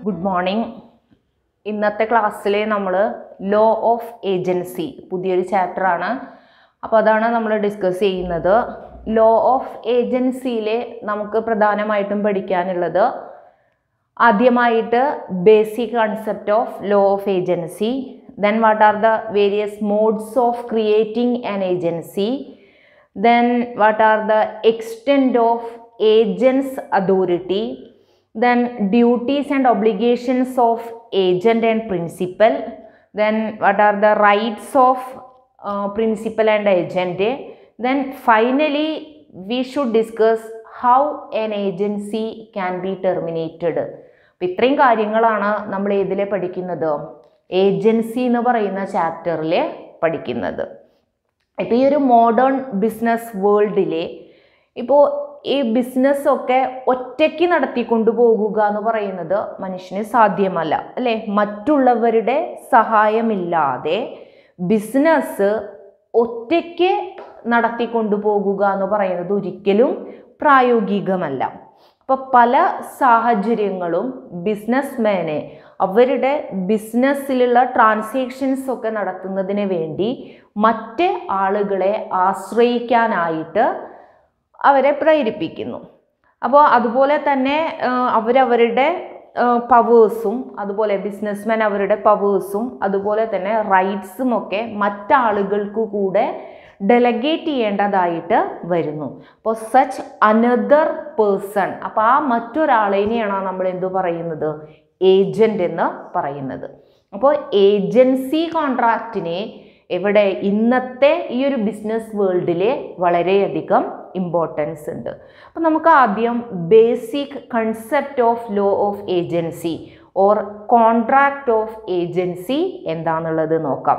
good morning ഇന്നത്തെ ക്ലാസ്സിൽ നമ്മൾ ലോ ഓഫ് ഏജൻസി പുതിയൊരു ചാപ്റ്ററാണ് അപ്പോൾ അതാണ് നമ്മൾ ഡിസ്കസ് ചെയ്യുന്നത് ലോ ഓഫ് ഏജൻസിയിൽ നമുക്ക് പ്രധാനമായിട്ടും പഠിക്കാനുള്ളത് ആദ്യമായിട്ട് basic concept of law of agency then what are the various modes of creating an agency then what are the extent of agent's authority then duties and obligations of agent and principal then what are the rights of uh, principal and agent then finally we should discuss how an agency can be terminated അപ്പം ഇത്രയും കാര്യങ്ങളാണ് നമ്മൾ ഏതിൽ പഠിക്കുന്നത് agency എന്ന് പറയുന്ന ചാപ്റ്ററിൽ പഠിക്കുന്നത് ഇപ്പോൾ ഈ ഒരു മോഡേൺ ബിസിനസ് വേൾഡിൽ ഇപ്പോൾ ഈ ബിസിനസ്സൊക്കെ ഒറ്റയ്ക്ക് നടത്തിക്കൊണ്ടു പോകുക എന്ന് പറയുന്നത് മനുഷ്യന് സാധ്യമല്ല അല്ലേ മറ്റുള്ളവരുടെ സഹായമില്ലാതെ ബിസിനസ് ഒറ്റയ്ക്ക് നടത്തിക്കൊണ്ടു പോകുക എന്ന് പറയുന്നത് ഒരിക്കലും പ്രായോഗികമല്ല അപ്പോൾ പല സാഹചര്യങ്ങളും ബിസിനസ്മാനെ അവരുടെ ബിസിനസ്സിലുള്ള ട്രാൻസാക്ഷൻസ് ഒക്കെ നടത്തുന്നതിന് വേണ്ടി മറ്റ് ആളുകളെ ആശ്രയിക്കാനായിട്ട് അവരെ പ്രേരിപ്പിക്കുന്നു അപ്പോൾ അതുപോലെ തന്നെ അവരവരുടെ പവേഴ്സും അതുപോലെ ബിസിനസ്മാൻ അവരുടെ പവേഴ്സും അതുപോലെ തന്നെ റൈറ്റ്സും ഒക്കെ മറ്റാളുകൾക്ക് കൂടെ ഡെലഗേറ്റ് ചെയ്യേണ്ടതായിട്ട് വരുന്നു അപ്പോൾ സച്ച് അനദർ പേഴ്സൺ അപ്പോൾ ആ മറ്റൊരാളെനെയാണ് നമ്മൾ എന്തു പറയുന്നത് ഏജൻ്റ് എന്ന് പറയുന്നത് അപ്പോൾ ഏജൻസി കോൺട്രാക്റ്റിനെ എവിടെ ഇന്നത്തെ ഈ ഒരു ബിസിനസ് വേൾഡിൽ വളരെയധികം ഇമ്പോർട്ടൻസ് ഉണ്ട് അപ്പോൾ നമുക്ക് ആദ്യം basic concept of law of agency or contract of agency എന്താണെന്നുള്ളത് നോക്കാം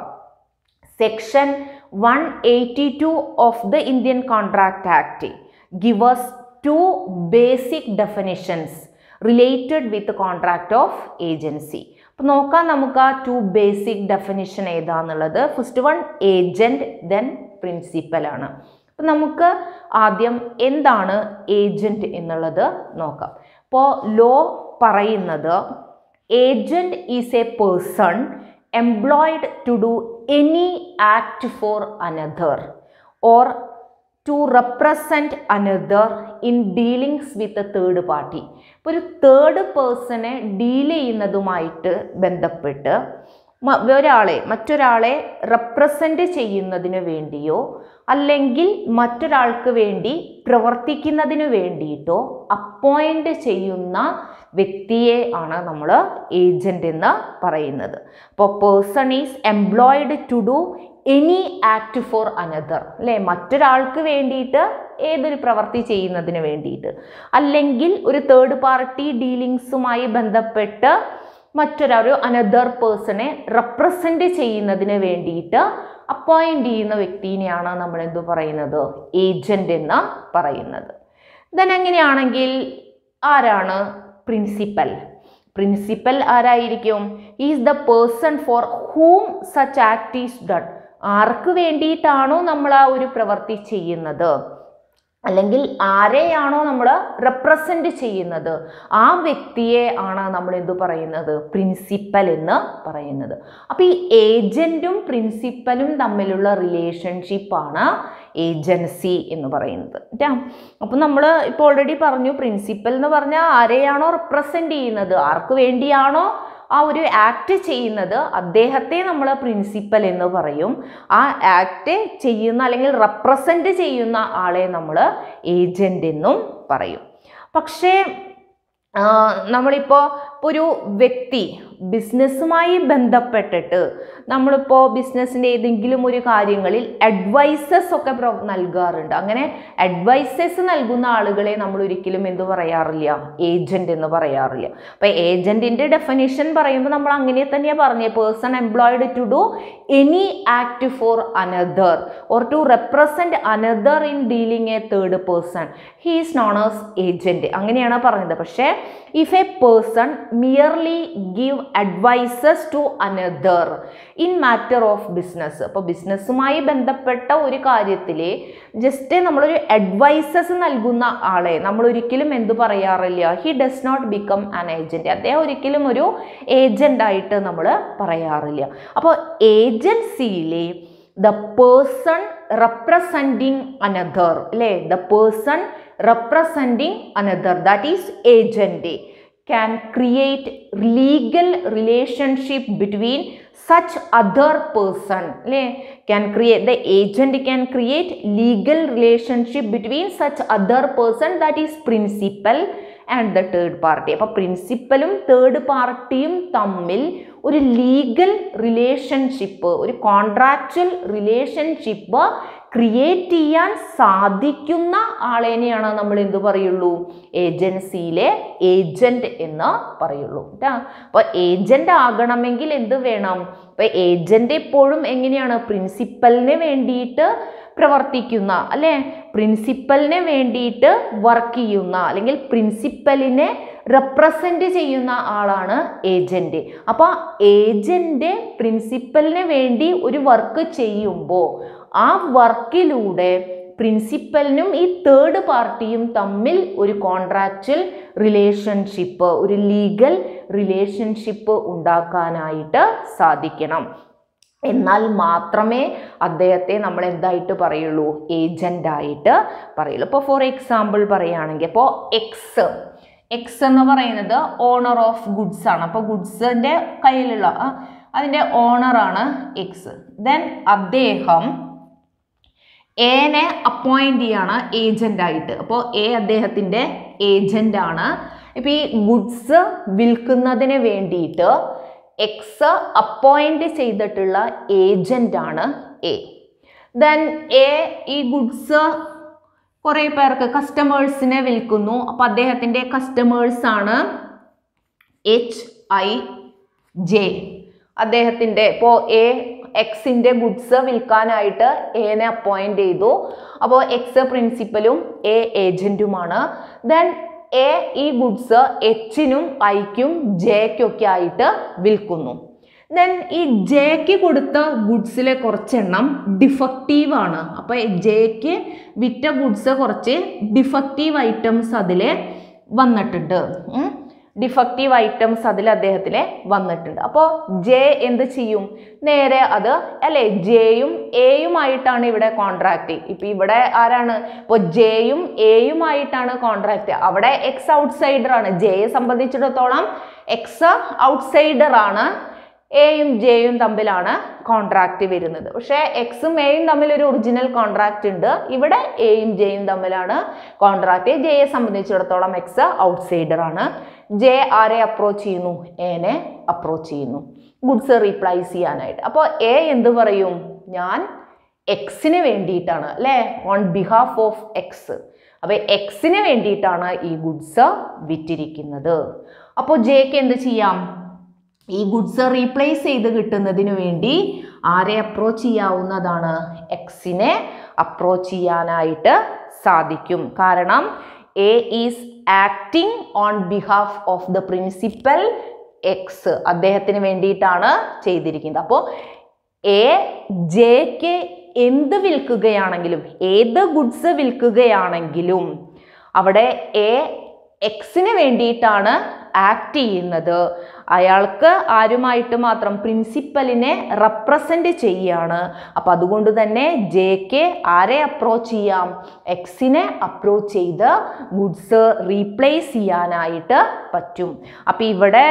section one eighty two of the Indian contract act give us two basic definitions related with contract of agency അപ്പോൾ നോക്കാം നമുക്ക് ആ ടു ബേസിക് ഡെഫിനിഷൻ ഏതാന്നുള്ളത് first one agent then principal ആണ് അപ്പം നമുക്ക് ആദ്യം എന്താണ് ഏജൻറ്റ് എന്നുള്ളത് നോക്കാം അപ്പോൾ ലോ പറയുന്നത് agent is a person employed to do any act for another or to represent another in dealings with a third party ഇപ്പോൾ ഒരു തേർഡ് പേഴ്സണെ ഡീൽ ചെയ്യുന്നതുമായിട്ട് ബന്ധപ്പെട്ട് ഒരാളെ മറ്റൊരാളെ റെപ്രസെൻ്റ് ചെയ്യുന്നതിന് വേണ്ടിയോ അല്ലെങ്കിൽ മറ്റൊരാൾക്ക് വേണ്ടി പ്രവർത്തിക്കുന്നതിന് വേണ്ടിയിട്ടോ അപ്പോയിൻ്റ് ചെയ്യുന്ന വ്യക്തിയെ ആണ് നമ്മൾ ഏജൻ്റ് എന്ന് പറയുന്നത് അപ്പോൾ person is employed to do any act for another അല്ലേ മറ്റൊരാൾക്ക് വേണ്ടിയിട്ട് ഏതൊരു പ്രവൃത്തി ചെയ്യുന്നതിന് വേണ്ടിയിട്ട് അല്ലെങ്കിൽ ഒരു തേർഡ് പാർട്ടി ഡീലിങ്സുമായി ബന്ധപ്പെട്ട് മറ്റൊരു അനദർ പേഴ്സണെ റെപ്രസെൻ്റ് ചെയ്യുന്നതിന് വേണ്ടിയിട്ട് അപ്പോയിൻ്റ് ചെയ്യുന്ന വ്യക്തിനെയാണ് നമ്മൾ എന്തു പറയുന്നത് ഏജൻ്റ് എന്ന് പറയുന്നത് ദെൻ എങ്ങനെയാണെങ്കിൽ ആരാണ് പ്രിൻസിപ്പൽ പ്രിൻസിപ്പൽ ആരായിരിക്കും is the person for whom such act is done ആർക്ക് വേണ്ടിയിട്ടാണോ നമ്മൾ ആ ഒരു പ്രവൃത്തി ചെയ്യുന്നത് അല്ലെങ്കിൽ ആരെയാണോ നമ്മൾ റെപ്രസെൻ്റ് ചെയ്യുന്നത് ആ വ്യക്തിയെ ആണ് നമ്മൾ എന്ത് പറയുന്നത് പ്രിൻസിപ്പൽ എന്ന് പറയുന്നത് അപ്പോൾ ഈ ഏജൻറ്റും പ്രിൻസിപ്പലും തമ്മിലുള്ള റിലേഷൻഷിപ്പാണ് ഏജൻസി എന്ന് പറയുന്നത് കേട്ടോ അപ്പോൾ നമ്മൾ ഇപ്പോൾ ഓൾറെഡി പറഞ്ഞു പ്രിൻസിപ്പൽ എന്ന് പറഞ്ഞാൽ ആരെയാണോ റെപ്രസെൻ്റ് ചെയ്യുന്നത് ആർക്ക് വേണ്ടിയാണോ ആ ഒരു ആക്ട് ചെയ്യുന്നത് അദ്ദേഹത്തെ നമ്മൾ പ്രിൻസിപ്പൽ എന്ന് പറയും ആ ആക്ട് ചെയ്യുന്ന അല്ലെങ്കിൽ റെപ്രസെൻ്റ് ചെയ്യുന്ന ആളെ നമ്മൾ ഏജൻ്റ് എന്നും പറയും പക്ഷേ നമ്മളിപ്പോൾ ഇപ്പോൾ ഒരു വ്യക്തി ബിസിനസ്സുമായി ബന്ധപ്പെട്ടിട്ട് നമ്മളിപ്പോൾ ബിസിനസ്സിൻ്റെ ഏതെങ്കിലും ഒരു കാര്യങ്ങളിൽ അഡ്വൈസസ് ഒക്കെ നൽകാറുണ്ട് അങ്ങനെ അഡ്വൈസസ് നൽകുന്ന ആളുകളെ നമ്മൾ ഒരിക്കലും എന്ത് പറയാറില്ല ഏജൻറ് എന്ന് പറയാറില്ല അപ്പോൾ ഏജൻറ്റിൻ്റെ ഡെഫിനിഷൻ പറയുമ്പോൾ നമ്മൾ അങ്ങനെ തന്നെയാണ് പറഞ്ഞത് person employed to do any act for another or to represent another in dealing a third person he is known as agent അങ്ങനെയാണ് പറഞ്ഞത് പക്ഷേ if a person merely give advises to another in matter of business അപ്പോൾ ബിസിനസ്സുമായി ബന്ധപ്പെട്ട ഒരു കാര്യത്തിൽ just നമ്മളൊരു advices നൽകുന്ന ആളെ നമ്മൾ ഒരിക്കലും എന്ത് പറയാറില്ല he does not become an agent അദ്ദേഹം ഒരിക്കലും ഒരു ഏജൻ്റ് ആയിട്ട് നമ്മൾ പറയാറില്ല അപ്പോൾ ഏജൻസിയിലെ ദ പേഴ്സൺ റെപ്രസെൻറ്റിങ് അനദർ അല്ലേ the person representing another that is agent can create legal relationship between such other person അല്ലേ can create the agent can create legal relationship between such other person that is principal and the third party അപ്പോൾ പ്രിൻസിപ്പലും third പാർട്ടിയും തമ്മിൽ ഒരു legal relationship ഒരു contractual relationship create ചെയ്യാൻ സാധിക്കുന്ന ആളേനെയാണ് നമ്മൾ എന്ത് പറയുള്ളൂ ഏജൻസിയിലെ ഏജന്റ് എന്ന് പറയുള്ളൂ കേട്ടോ അപ്പോൾ ഏജന്റ് ആകണമെങ്കിൽ എന്ത് വേണം അപ്പോൾ ഏജന്റ് എപ്പോഴും എങ്ങനെയാണ് പ്രിൻസിപ്പലിന് വേണ്ടിയിട്ട് പ്രവർത്തിക്കുന്ന അല്ലേ പ്രിൻസിപ്പലിന് വേണ്ടിയിട്ട് വർക്ക് ചെയ്യുന്ന അല്ലെങ്കിൽ പ്രിൻസിപ്പലിനെ റെപ്രസെൻ്റ് ചെയ്യുന്ന ആളാണ് ഏജൻറ്റ് അപ്പോൾ ഏജൻറ്റ് പ്രിൻസിപ്പലിന് വേണ്ടി ഒരു വർക്ക് ചെയ്യുമ്പോൾ ആ വർക്കിലൂടെ പ്രിൻസിപ്പലിനും ഈ തേർഡ് പാർട്ടിയും തമ്മിൽ ഒരു കോൺട്രാക്ച്വൽ റിലേഷൻഷിപ്പ് ഒരു ലീഗൽ റിലേഷൻഷിപ്പ് ഉണ്ടാക്കാനായിട്ട് സാധിക്കണം എന്നാൽ മാത്രമേ അദ്ദേഹത്തെ നമ്മൾ എന്തായിട്ട് പറയുള്ളൂ ഏജൻ്റ് ആയിട്ട് പറയുള്ളൂ ഇപ്പോൾ ഫോർ എക്സാമ്പിൾ പറയുകയാണെങ്കിൽ ഇപ്പോൾ എക്സ് എക്സ് എന്ന് പറയുന്നത് ഓണർ ഓഫ് ഗുഡ്സ് ആണ് അപ്പോൾ ഗുഡ്സിൻ്റെ കയ്യിലുള്ള ആ, അതിൻ്റെ ഓണറാണ് എക്സ് ദെൻ അദ്ദേഹം എനെ അപ്പോയിൻ്റ് ചെയ്യാണ് ഏജൻ്റായിട്ട് അപ്പോൾ എ അദ്ദേഹത്തിൻ്റെ ഏജൻ്റാണ് ഇപ്പോൾ ഈ ഗുഡ്സ് വിൽക്കുന്നതിന് വേണ്ടിയിട്ട് എക്സ് അപ്പോയിൻ്റ് ചെയ്തിട്ടുള്ള ഏജൻ്റാണ് എ ദെൻ എ ഈ ഗുഡ്സ് കുറേ പേർക്ക് കസ്റ്റമേഴ്സിനെ വിൽക്കുന്നു അപ്പോൾ അദ്ദേഹത്തിൻ്റെ കസ്റ്റമേഴ്സാണ് എച്ച് ഐ ജെ അദ്ദേഹത്തിൻ്റെ ഇപ്പോൾ എ എക്സിൻ്റെ ഗുഡ്സ് വിൽക്കാനായിട്ട് എനെ അപ്പോയിൻ്റ് ചെയ്തു അപ്പോൾ എക്സ് പ്രിൻസിപ്പലും എ ഏജൻറ്റുമാണ് ദെൻ എ ഈ ഗുഡ്സ് എച്ചിനും ഐക്കും ജെക്കൊക്കെ ആയിട്ട് വിൽക്കുന്നു ദെൻ ഈ ജെക്ക് കൊടുത്ത ഗുഡ്സിലെ കുറച്ചെണ്ണം ഡിഫക്റ്റീവ് ആണ് അപ്പോൾ ജെക്ക് വിറ്റ ഗുഡ്സ് കുറച്ച് ഡിഫക്റ്റീവ് ഐറ്റംസ് അതിൽ വന്നിട്ടുണ്ട് ഡിഫക്റ്റീവ് ഐറ്റംസ് അതിൽ അദ്ദേഹത്തിലെ വന്നിട്ടുണ്ട് അപ്പോൾ ജെ എന്ത് ചെയ്യും നേരെ അത് അല്ലേ ജെയും എയുമായിട്ടാണ് ഇവിടെ കോൺട്രാക്ട് ഇപ്പം ഇവിടെ ആരാണ് ഇപ്പോൾ ജെയും എയുമായിട്ടാണ് കോൺട്രാക്ട് അവിടെ എക്സ് ഔട്ട്സൈഡർ ആണ് ജെയെ സംബന്ധിച്ചിടത്തോളം എക്സ് ഔട്ട്സൈഡർ ആണ് എയും ജെയും തമ്മിലാണ് കോൺട്രാക്റ്റ് വരുന്നത് പക്ഷേ എക്സും എയും തമ്മിൽ ഒരു ഒറിജിനൽ കോൺട്രാക്റ്റ് ഉണ്ട് ഇവിടെ എയും ജെയും തമ്മിലാണ് കോൺട്രാക്റ്റ് ജെയെ സംബന്ധിച്ചിടത്തോളം എക്സ് ഔട്ട്സൈഡർ ആണ് ജെ ആരെ അപ്രോച്ച് ചെയ്യുന്നു എനെ അപ്രോച്ച് ചെയ്യുന്നു ഗുഡ്സ് റീപ്ലേസ് ചെയ്യാനായിട്ട് അപ്പോൾ എ എന്ത് പറയും ഞാൻ എക്സിന് വേണ്ടിയിട്ടാണ് അല്ലേ ഓൺ ബിഹാഫ് ഓഫ് എക്സ് അപ്പോൾ എക്സിന് വേണ്ടിയിട്ടാണ് ഈ ഗുഡ്സ് വിറ്റിരിക്കുന്നത് അപ്പോൾ ജെക്ക് എന്ത് ചെയ്യാം ഈ ഗുഡ്സ് റീപ്ലേസ് ചെയ്ത് കിട്ടുന്നതിന് വേണ്ടി ആരെ അപ്രോച്ച് ചെയ്യാവുന്നതാണ് എക്സിനെ അപ്രോച്ച് ചെയ്യാനായിട്ട് സാധിക്കും കാരണം A is acting on behalf of the principal X അദ്ദേഹത്തിന് വേണ്ടിയിട്ടാണ് ചെയ്തിരിക്കുന്നത് അപ്പോൾ എ ജെക്ക് എന്ത് വിൽക്കുകയാണെങ്കിലും ഏത് ഗുഡ്സ് വിൽക്കുകയാണെങ്കിലും അവിടെ എ എക്സിന് വേണ്ടിയിട്ടാണ് ആക്ട് ചെയ്യുന്നത് അയാൾക്ക് ആരുമായിട്ട് മാത്രം പ്രിൻസിപ്പലിനെ റെപ്രസെൻ്റ് ചെയ്യാണ് അപ്പം അതുകൊണ്ട് തന്നെ ജെക്ക് ആരെ അപ്രോച്ച് ചെയ്യാം എക്സിനെ അപ്രോച്ച് ചെയ്ത് ഗുഡ്സ് റീപ്ലേസ് ചെയ്യാനായിട്ട് പറ്റും അപ്പം ഇവിടെ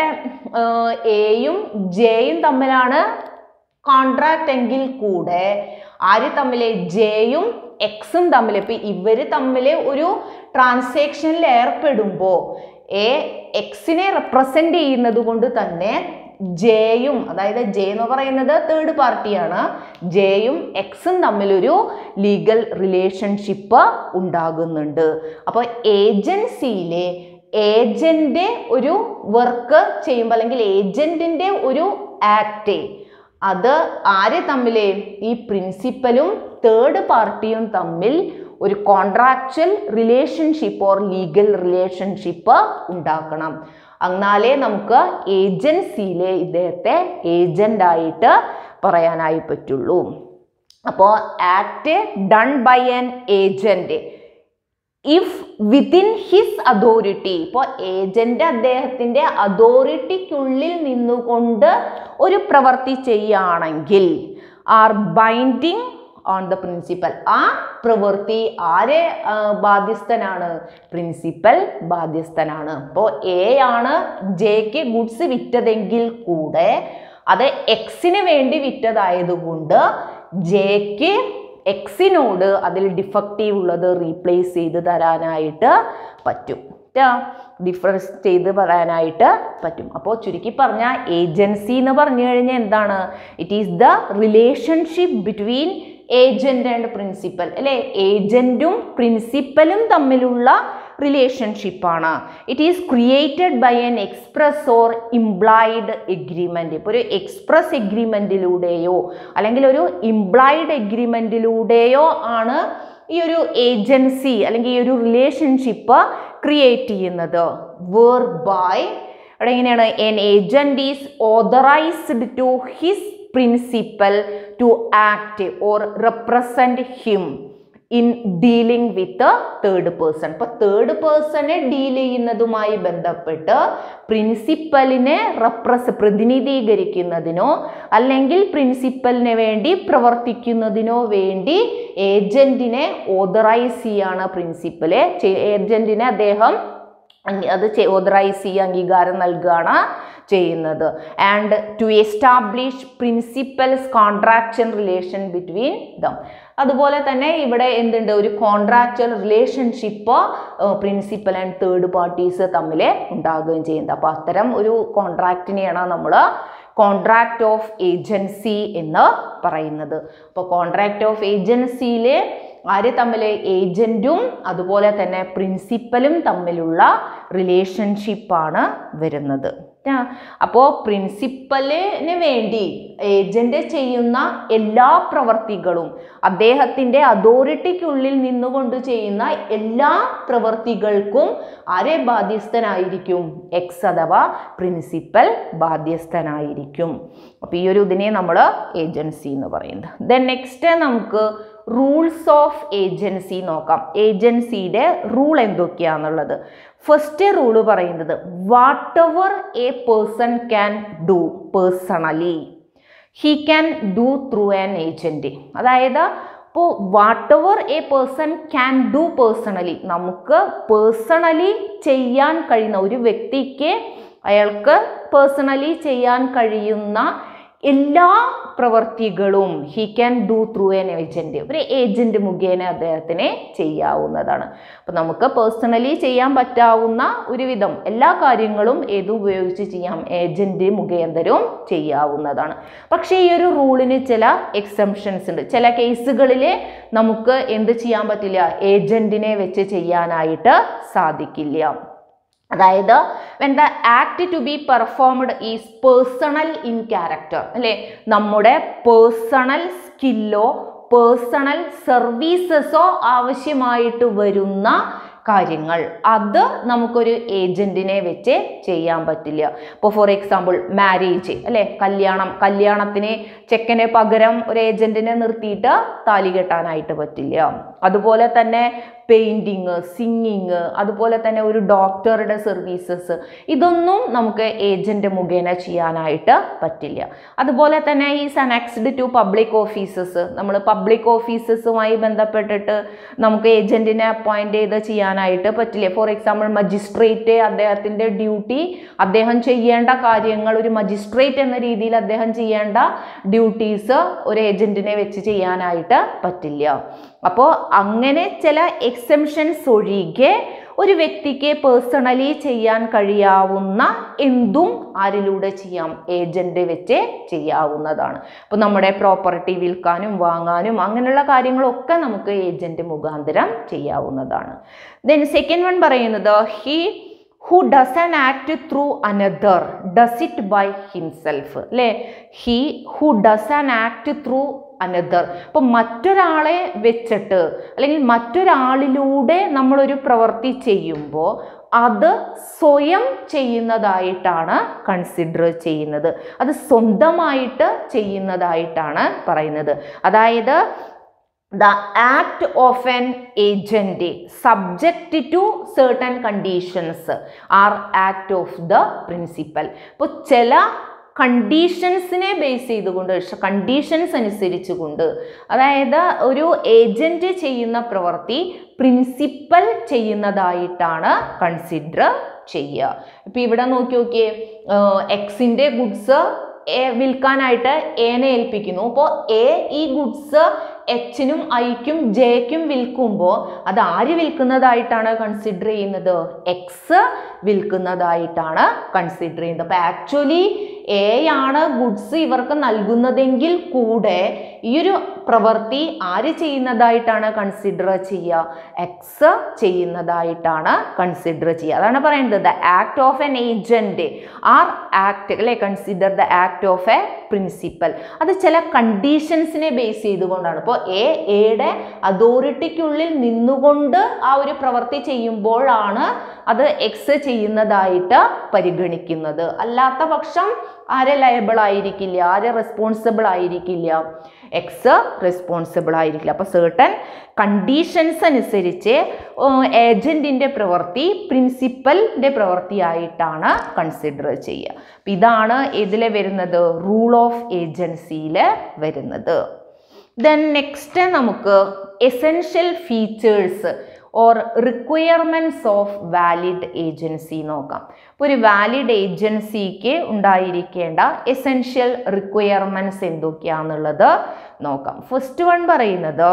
എയും ജെയും തമ്മിലാണ് കോൺട്രാക്റ്റ് എങ്കിൽ കൂടെ ആര് തമ്മിൽ ജെയും എക്സും തമ്മിൽ ഇപ്പം ഇവർ തമ്മിൽ ഒരു ട്രാൻസാക്ഷനിൽ ഏർപ്പെടുമ്പോൾ എ എക്സിനെ റെപ്രസെൻ്റ് ചെയ്യുന്നത് കൊണ്ട് തന്നെ ജെയും അതായത് ജെ എന്ന് പറയുന്നത് തേർഡ് പാർട്ടിയാണ് ജെയും എക്സും തമ്മിലൊരു ലീഗൽ റിലേഷൻഷിപ്പ് ഉണ്ടാകുന്നുണ്ട് അപ്പോൾ ഏജൻസിയിലെ ഏജൻ്റെ ഒരു വർക്ക് ചെയ്യുമ്പോൾ അല്ലെങ്കിൽ ഏജൻറ്റിൻ്റെ ഒരു ആക്ട് അത് ആര് തമ്മിൽ ഈ പ്രിൻസിപ്പലും തേർഡ് പാർട്ടിയും തമ്മിൽ ഒരു contractual relationship or legal relationship ഉണ്ടാക്കണം എന്നാലേ നമുക്ക് ഏജൻസിയിലെ ഇദ്ദേഹത്തെ ഏജൻ്റായിട്ട് പറയാനായി പറ്റുള്ളൂ അപ്പോൾ act done by an agent if within his authority ഇപ്പോൾ ഏജന്റ് അദ്ദേഹത്തിൻ്റെ അതോറിറ്റിക്കുള്ളിൽ നിന്നുകൊണ്ട് ഒരു പ്രവൃത്തി ചെയ്യുകയാണെങ്കിൽ are binding on the principal ആ പ്രവൃത്തി ആരെ ആ, ബാധ്യസ്ഥനാണ് പ്രിൻസിപ്പൽ ബാധ്യസ്ഥനാണ് അപ്പോൾ എ ആണ് ജെക്ക് ഗുഡ്സ് വിറ്റതെങ്കിൽ കൂടെ അത് എക്സിന് വേണ്ടി വിറ്റതായതുകൊണ്ട് ജെക്ക് എക്സിനോട് അതിൽ ഡിഫക്റ്റീവ് ഉള്ളത് റീപ്ലേസ് ചെയ്ത് തരാനായിട്ട് പറ്റും ഡിഫറൻസ് ചെയ്ത് പറയാനായിട്ട് പറ്റും അപ്പോൾ ചുരുക്കി പറഞ്ഞാൽ ഏജൻസി എന്ന് പറഞ്ഞു കഴിഞ്ഞാൽ എന്താണ് it is the relationship between agent and principal അല്ലേ ഏജന്റും പ്രിൻസിപ്പലും തമ്മിലുള്ള റിലേഷൻഷിപ്പാണ് it is created by an express or implied agreement ഇപ്പോൾ ഒരു എക്സ്പ്രസ് എഗ്രിമെൻറ്റിലൂടെയോ അല്ലെങ്കിൽ ഒരു ഇംപ്ലൈഡ് എഗ്രിമെൻറ്റിലൂടെയോ ആണ് ഈ ഒരു ഏജൻസി അല്ലെങ്കിൽ ഈ ഒരു റിലേഷൻഷിപ്പ് ക്രിയേറ്റ് ചെയ്യുന്നത് വേർ ബൈ അവിടെ എങ്ങനെയാണ് an agent is authorised to his principal to act or represent him in dealing with third person ഇപ്പോൾ തേർഡ് പേഴ്സണെ ഡീൽ ചെയ്യുന്നതുമായി ബന്ധപ്പെട്ട് പ്രിൻസിപ്പലിനെ റെപ്രസ് പ്രതിനിധീകരിക്കുന്നതിനോ അല്ലെങ്കിൽ പ്രിൻസിപ്പലിന് വേണ്ടി പ്രവർത്തിക്കുന്നതിനോ വേണ്ടി ഏജന്റിനെ ഓതറൈസ് ചെയ്യാണ് പ്രിൻസിപ്പല് ഏജന്റിനെ അദ്ദേഹം അംഗീ- അത് ഓതറൈസ് ചെയ്യുക അംഗീകാരം നൽകുകയാണ് ചെയ്യുന്നത് and to establish principal's contractual relation between them അതുപോലെ തന്നെ ഇവിടെ എന്തുണ്ട് ഒരു contractual relationship principal and third parties തമ്മിൽ ഉണ്ടാകുകയും ചെയ്യുന്നത് അപ്പോൾ അത്തരം ഒരു കോൺട്രാക്റ്റിനെയാണ് നമ്മൾ കോൺട്രാക്റ്റ് ഓഫ് ഏജൻസി എന്ന് പറയുന്നത് അപ്പോൾ കോൺട്രാക്റ്റ് ഓഫ് ഏജൻസിയിൽ ആര് തമ്മിൽ ഏജൻറ്റും അതുപോലെ തന്നെ പ്രിൻസിപ്പലും തമ്മിലുള്ള റിലേഷൻഷിപ്പാണ് വരുന്നത് അപ്പോൾ പ്രിൻസിപ്പലിന് വേണ്ടി ഏജന്റ് ചെയ്യുന്ന എല്ലാ പ്രവർത്തികളും അദ്ദേഹത്തിൻ്റെ അതോറിറ്റിക്കുള്ളിൽ നിന്നുകൊണ്ട് ചെയ്യുന്ന എല്ലാ പ്രവർത്തികൾക്കും ആരെ ബാധ്യസ്ഥനായിരിക്കും എക്സ് അഥവാ പ്രിൻസിപ്പൽ ബാധ്യസ്ഥനായിരിക്കും അപ്പോൾ ഈ ഒരു ഇതിനെ നമ്മൾ ഏജൻസി എന്ന് പറയുന്നത് ദെൻ നെക്സ്റ്റ് നമുക്ക് റൂൾസ് ഓഫ് ഏജൻസി നോക്കാം ഏജൻസിയുടെ റൂൾ എന്തൊക്കെയാണെന്നുള്ളത് ഫസ്റ്റ് റൂള് പറയുന്നത് whatever a person can do personally he can do through an agent അതായത് ഇപ്പോൾ whatever a person can do personally നമുക്ക് പേഴ്സണലി ചെയ്യാൻ കഴിയുന്ന ഒരു വ്യക്തിക്ക് അയാൾക്ക് പേഴ്സണലി ചെയ്യാൻ കഴിയുന്ന എല്ലാ പ്രവർത്തികളും he can do through an agent ഒരു ഏജൻറ്റ് മുഖേന അദ്ദേഹത്തിന് ചെയ്യാവുന്നതാണ് അപ്പോൾ നമുക്ക് പേഴ്സണലി ചെയ്യാൻ പറ്റാവുന്ന ഒരുവിധം എല്ലാ കാര്യങ്ങളും ഏത് ഉപയോഗിച്ച് ചെയ്യാം ഏജൻറ്റ് മുഖേന്തരവും ചെയ്യാവുന്നതാണ് പക്ഷേ ഈ ഒരു റൂളിന് ചില എക്സംഷൻസ് ഉണ്ട് ചില കേസുകളിൽ നമുക്ക് എന്ത് ചെയ്യാൻ പറ്റില്ല ഏജൻറ്റിനെ വെച്ച് ചെയ്യാനായിട്ട് സാധിക്കില്ല അതായത് when the act to be performed is personal in character അല്ലേ നമ്മുടെ പേഴ്സണൽ സ്കില്ലോ പേഴ്സണൽ സർവീസസോ ആവശ്യമായിട്ട് വരുന്ന കാര്യങ്ങൾ അത് നമുക്കൊരു ഏജൻറ്റിനെ വെച്ച് ചെയ്യാൻ പറ്റില്ല ഇപ്പോൾ ഫോർ എക്സാമ്പിൾ മാരേജ് അല്ലേ കല്യാണം കല്യാണത്തിന് ചെക്കനെ പകരം ഒരു ഏജൻറ്റിനെ നിർത്തിയിട്ട് താലി കെട്ടാനായിട്ട് പറ്റില്ല അതുപോലെ തന്നെ പെയിൻറ്റിങ് സിംഗിങ് അതുപോലെ തന്നെ ഒരു ഡോക്ടറുടെ സർവീസസ് ഇതൊന്നും നമുക്ക് ഏജൻറ്റ് മുഖേന ചെയ്യാനായിട്ട് പറ്റില്ല അതുപോലെ തന്നെ ഈ സനക്സ്ഡ് ടു പബ്ലിക് ഓഫീസസ് നമ്മൾ പബ്ലിക് ഓഫീസസുമായി ബന്ധപ്പെട്ടിട്ട് നമുക്ക് ഏജൻറ്റിനെ അപ്പോയിൻ്റ് ചെയ്ത് ചെയ്യാനായിട്ട് പറ്റില്ല ഫോർ എക്സാമ്പിൾ മജിസ്ട്രേറ്റ് അദ്ദേഹത്തിൻ്റെ ഡ്യൂട്ടി അദ്ദേഹം ചെയ്യേണ്ട കാര്യങ്ങൾ ഒരു മജിസ്ട്രേറ്റ് എന്ന രീതിയിൽ അദ്ദേഹം ചെയ്യേണ്ട ഡ്യൂട്ടീസ് ഒരു ഏജൻറ്റിനെ വെച്ച് ചെയ്യാനായിട്ട് പറ്റില്ല അപ്പോൾ അങ്ങനെ ചില എക്സെംഷൻസ് ഒഴികെ ഒരു വ്യക്തിക്ക് പേഴ്സണലി ചെയ്യാൻ കഴിയാവുന്ന എന്തും ആരിലൂടെ ചെയ്യാം ഏജൻറ്റ് വെച്ച് ചെയ്യാവുന്നതാണ് അപ്പോൾ നമ്മുടെ പ്രോപ്പർട്ടി വിൽക്കാനും വാങ്ങാനും അങ്ങനെയുള്ള കാര്യങ്ങളൊക്കെ നമുക്ക് ഏജൻറ്റ് മുഖാന്തരം ചെയ്യാവുന്നതാണ് ദെൻ സെക്കൻഡ് വൺ പറയുന്നത് he who does an act through another does it by himself അല്ലേ he who does an act through another അപ്പം മറ്റൊരാളെ വെച്ചിട്ട് അല്ലെങ്കിൽ മറ്റൊരാളിലൂടെ നമ്മളൊരു പ്രവൃത്തി ചെയ്യുമ്പോൾ അത് സ്വയം ചെയ്യുന്നതായിട്ടാണ് കൺസിഡർ ചെയ്യുന്നത് അത് സ്വന്തമായിട്ട് ചെയ്യുന്നതായിട്ടാണ് പറയുന്നത് അതായത് the act of an agent subject to certain conditions are act of the principal ഇപ്പോൾ ചില കണ്ടീഷൻസിനെ ബേസ് ചെയ്തുകൊണ്ട് കണ്ടീഷൻസ് അനുസരിച്ചുകൊണ്ട് അതായത് ഒരു ഏജൻറ്റ് ചെയ്യുന്ന പ്രവൃത്തി പ്രിൻസിപ്പൽ ചെയ്യുന്നതായിട്ടാണ് കൺസിഡർ ചെയ്യുക ഇപ്പം ഇവിടെ നോക്കി നോക്കിയേ എക്സിൻ്റെ ഗുഡ്സ് എ വിൽക്കാനായിട്ട് എനെ ഏൽപ്പിക്കുന്നു അപ്പോൾ എ ഈ ഗുഡ്സ് എച്ചിനും ഐക്കും ജെക്കും വിൽക്കുമ്പോൾ അത് ആര് വിൽക്കുന്നതായിട്ടാണ് കൺസിഡർ ചെയ്യുന്നത് എക്സ് വിൽക്കുന്നതായിട്ടാണ് കൺസിഡർ ചെയ്യുന്നത് അപ്പോൾ ആക്ച്വലി എ ആണ് ഗുഡ്സ് ഇവർക്ക് നൽകുന്നതെങ്കിൽ കൂടെ ഈ ഒരു പ്രവൃത്തി ആര് ചെയ്യുന്നതായിട്ടാണ് കൺസിഡർ ചെയ്യുക എക്സ് ചെയ്യുന്നതായിട്ടാണ് കൺസിഡർ ചെയ്യുക അതാണ് പറയുന്നത് the act of an agent are act അല്ലെ consider the act of a principal അത് ചില കണ്ടീഷൻസിനെ ബേസ് ചെയ്തുകൊണ്ടാണ് ഇപ്പോൾ എ എയുടെ അതോറിറ്റിക്കുള്ളിൽ നിന്നുകൊണ്ട് ആ ഒരു പ്രവൃത്തി ചെയ്യുമ്പോഴാണ് അത് എക്സ് ചെയ്യുന്നതായിട്ട് പരിഗണിക്കുന്നത് അല്ലാത്ത പക്ഷം ആരെ ലയബിൾ ആയിരിക്കില്ല ആരെ റെസ്പോൺസിബിൾ ആയിരിക്കില്ല എക്സ് റെസ്പോൺസിബിൾ ആയിരിക്കില്ല അപ്പോൾ സേർട്ടൻ കണ്ടീഷൻസ് അനുസരിച്ച് ഏജൻറ്റിൻ്റെ പ്രവൃത്തി പ്രിൻസിപ്പലിൻ്റെ പ്രവൃത്തിയായിട്ടാണ് കൺസിഡർ ചെയ്യുക അപ്പം ഇതാണ് ഇതിൽ വരുന്നത് റൂൾ ഓഫ് ഏജൻസിയിൽ വരുന്നത് ദെൻ നെക്സ്റ്റ് നമുക്ക് essential features or requirements of valid agency നോക്കാം ഇപ്പോൾ ഒരു വാലിഡ് ഏജൻസിക്ക് ഉണ്ടായിരിക്കേണ്ട എസെൻഷ്യൽ റിക്വയർമെൻറ്റ്സ് എന്തൊക്കെയാണെന്നുള്ളത് നോക്കാം ഫസ്റ്റ് വൺ പറയുന്നത്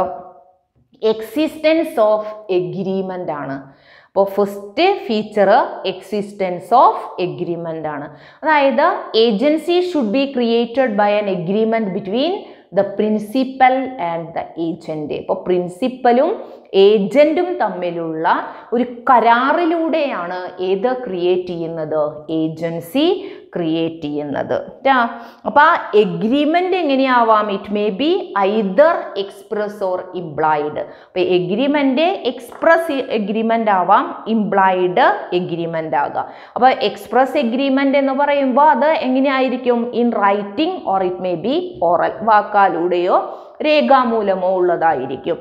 എക്സിസ്റ്റൻസ് ഓഫ് എഗ്രിമെൻ്റ് ആണ് അപ്പോൾ first feature existence of agreement ആണ് അതായത് agency should be created by an agreement between the principal and the agent ഇപ്പോൾ പ്രിൻസിപ്പലും ഏജൻറ്റും തമ്മിലുള്ള ഒരു കരാറിലൂടെയാണ് ഏത് ക്രിയേറ്റ് ചെയ്യുന്നത് ഏജൻസി ക്രിയേറ്റ് ചെയ്യുന്നത് അപ്പോൾ ആ എഗ്രിമെൻ്റ് എങ്ങനെയാവാം it may be either express or implied അപ്പോൾ എഗ്രിമെൻ്റ് എക്സ്പ്രസ് എഗ്രിമെൻ്റ് ആവാം ഇംപ്ലൈഡ് എഗ്രിമെൻ്റ് ആകാം അപ്പോൾ എക്സ്പ്രസ് എഗ്രിമെൻ്റ് എന്ന് പറയുമ്പോൾ അത് എങ്ങനെയായിരിക്കും in writing or it may be oral വാക്കാലൂടെയോ രേഖാമൂലമോ ഉള്ളതായിരിക്കും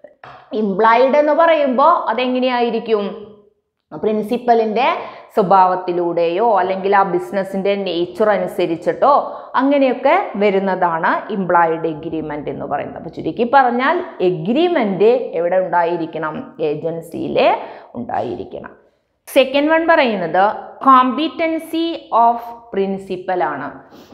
ഇംപ്ലൈഡ് എന്ന് പറയുമ്പോൾ അതെങ്ങനെയായിരിക്കും പ്രിൻസിപ്പലിൻ്റെ സ്വഭാവത്തിലൂടെയോ അല്ലെങ്കിൽ ആ ബിസിനസ്സിൻ്റെ നേച്ചർ അനുസരിച്ചിട്ടോ അങ്ങനെയൊക്കെ വരുന്നതാണ് ഇംപ്ലോയിഡ് എഗ്രിമെൻ്റ് എന്ന് പറയുന്നത് അപ്പോൾ ചുരുക്കി പറഞ്ഞാൽ എഗ്രിമെൻ്റ് എവിടെ ഉണ്ടായിരിക്കണം ഏജൻസിയിൽ ഉണ്ടായിരിക്കണം സെക്കൻഡ് വൺ പറയുന്നത് കോമ്പിറ്റൻസി ഓഫ് പ്രിൻസിപ്പൽ ആണ്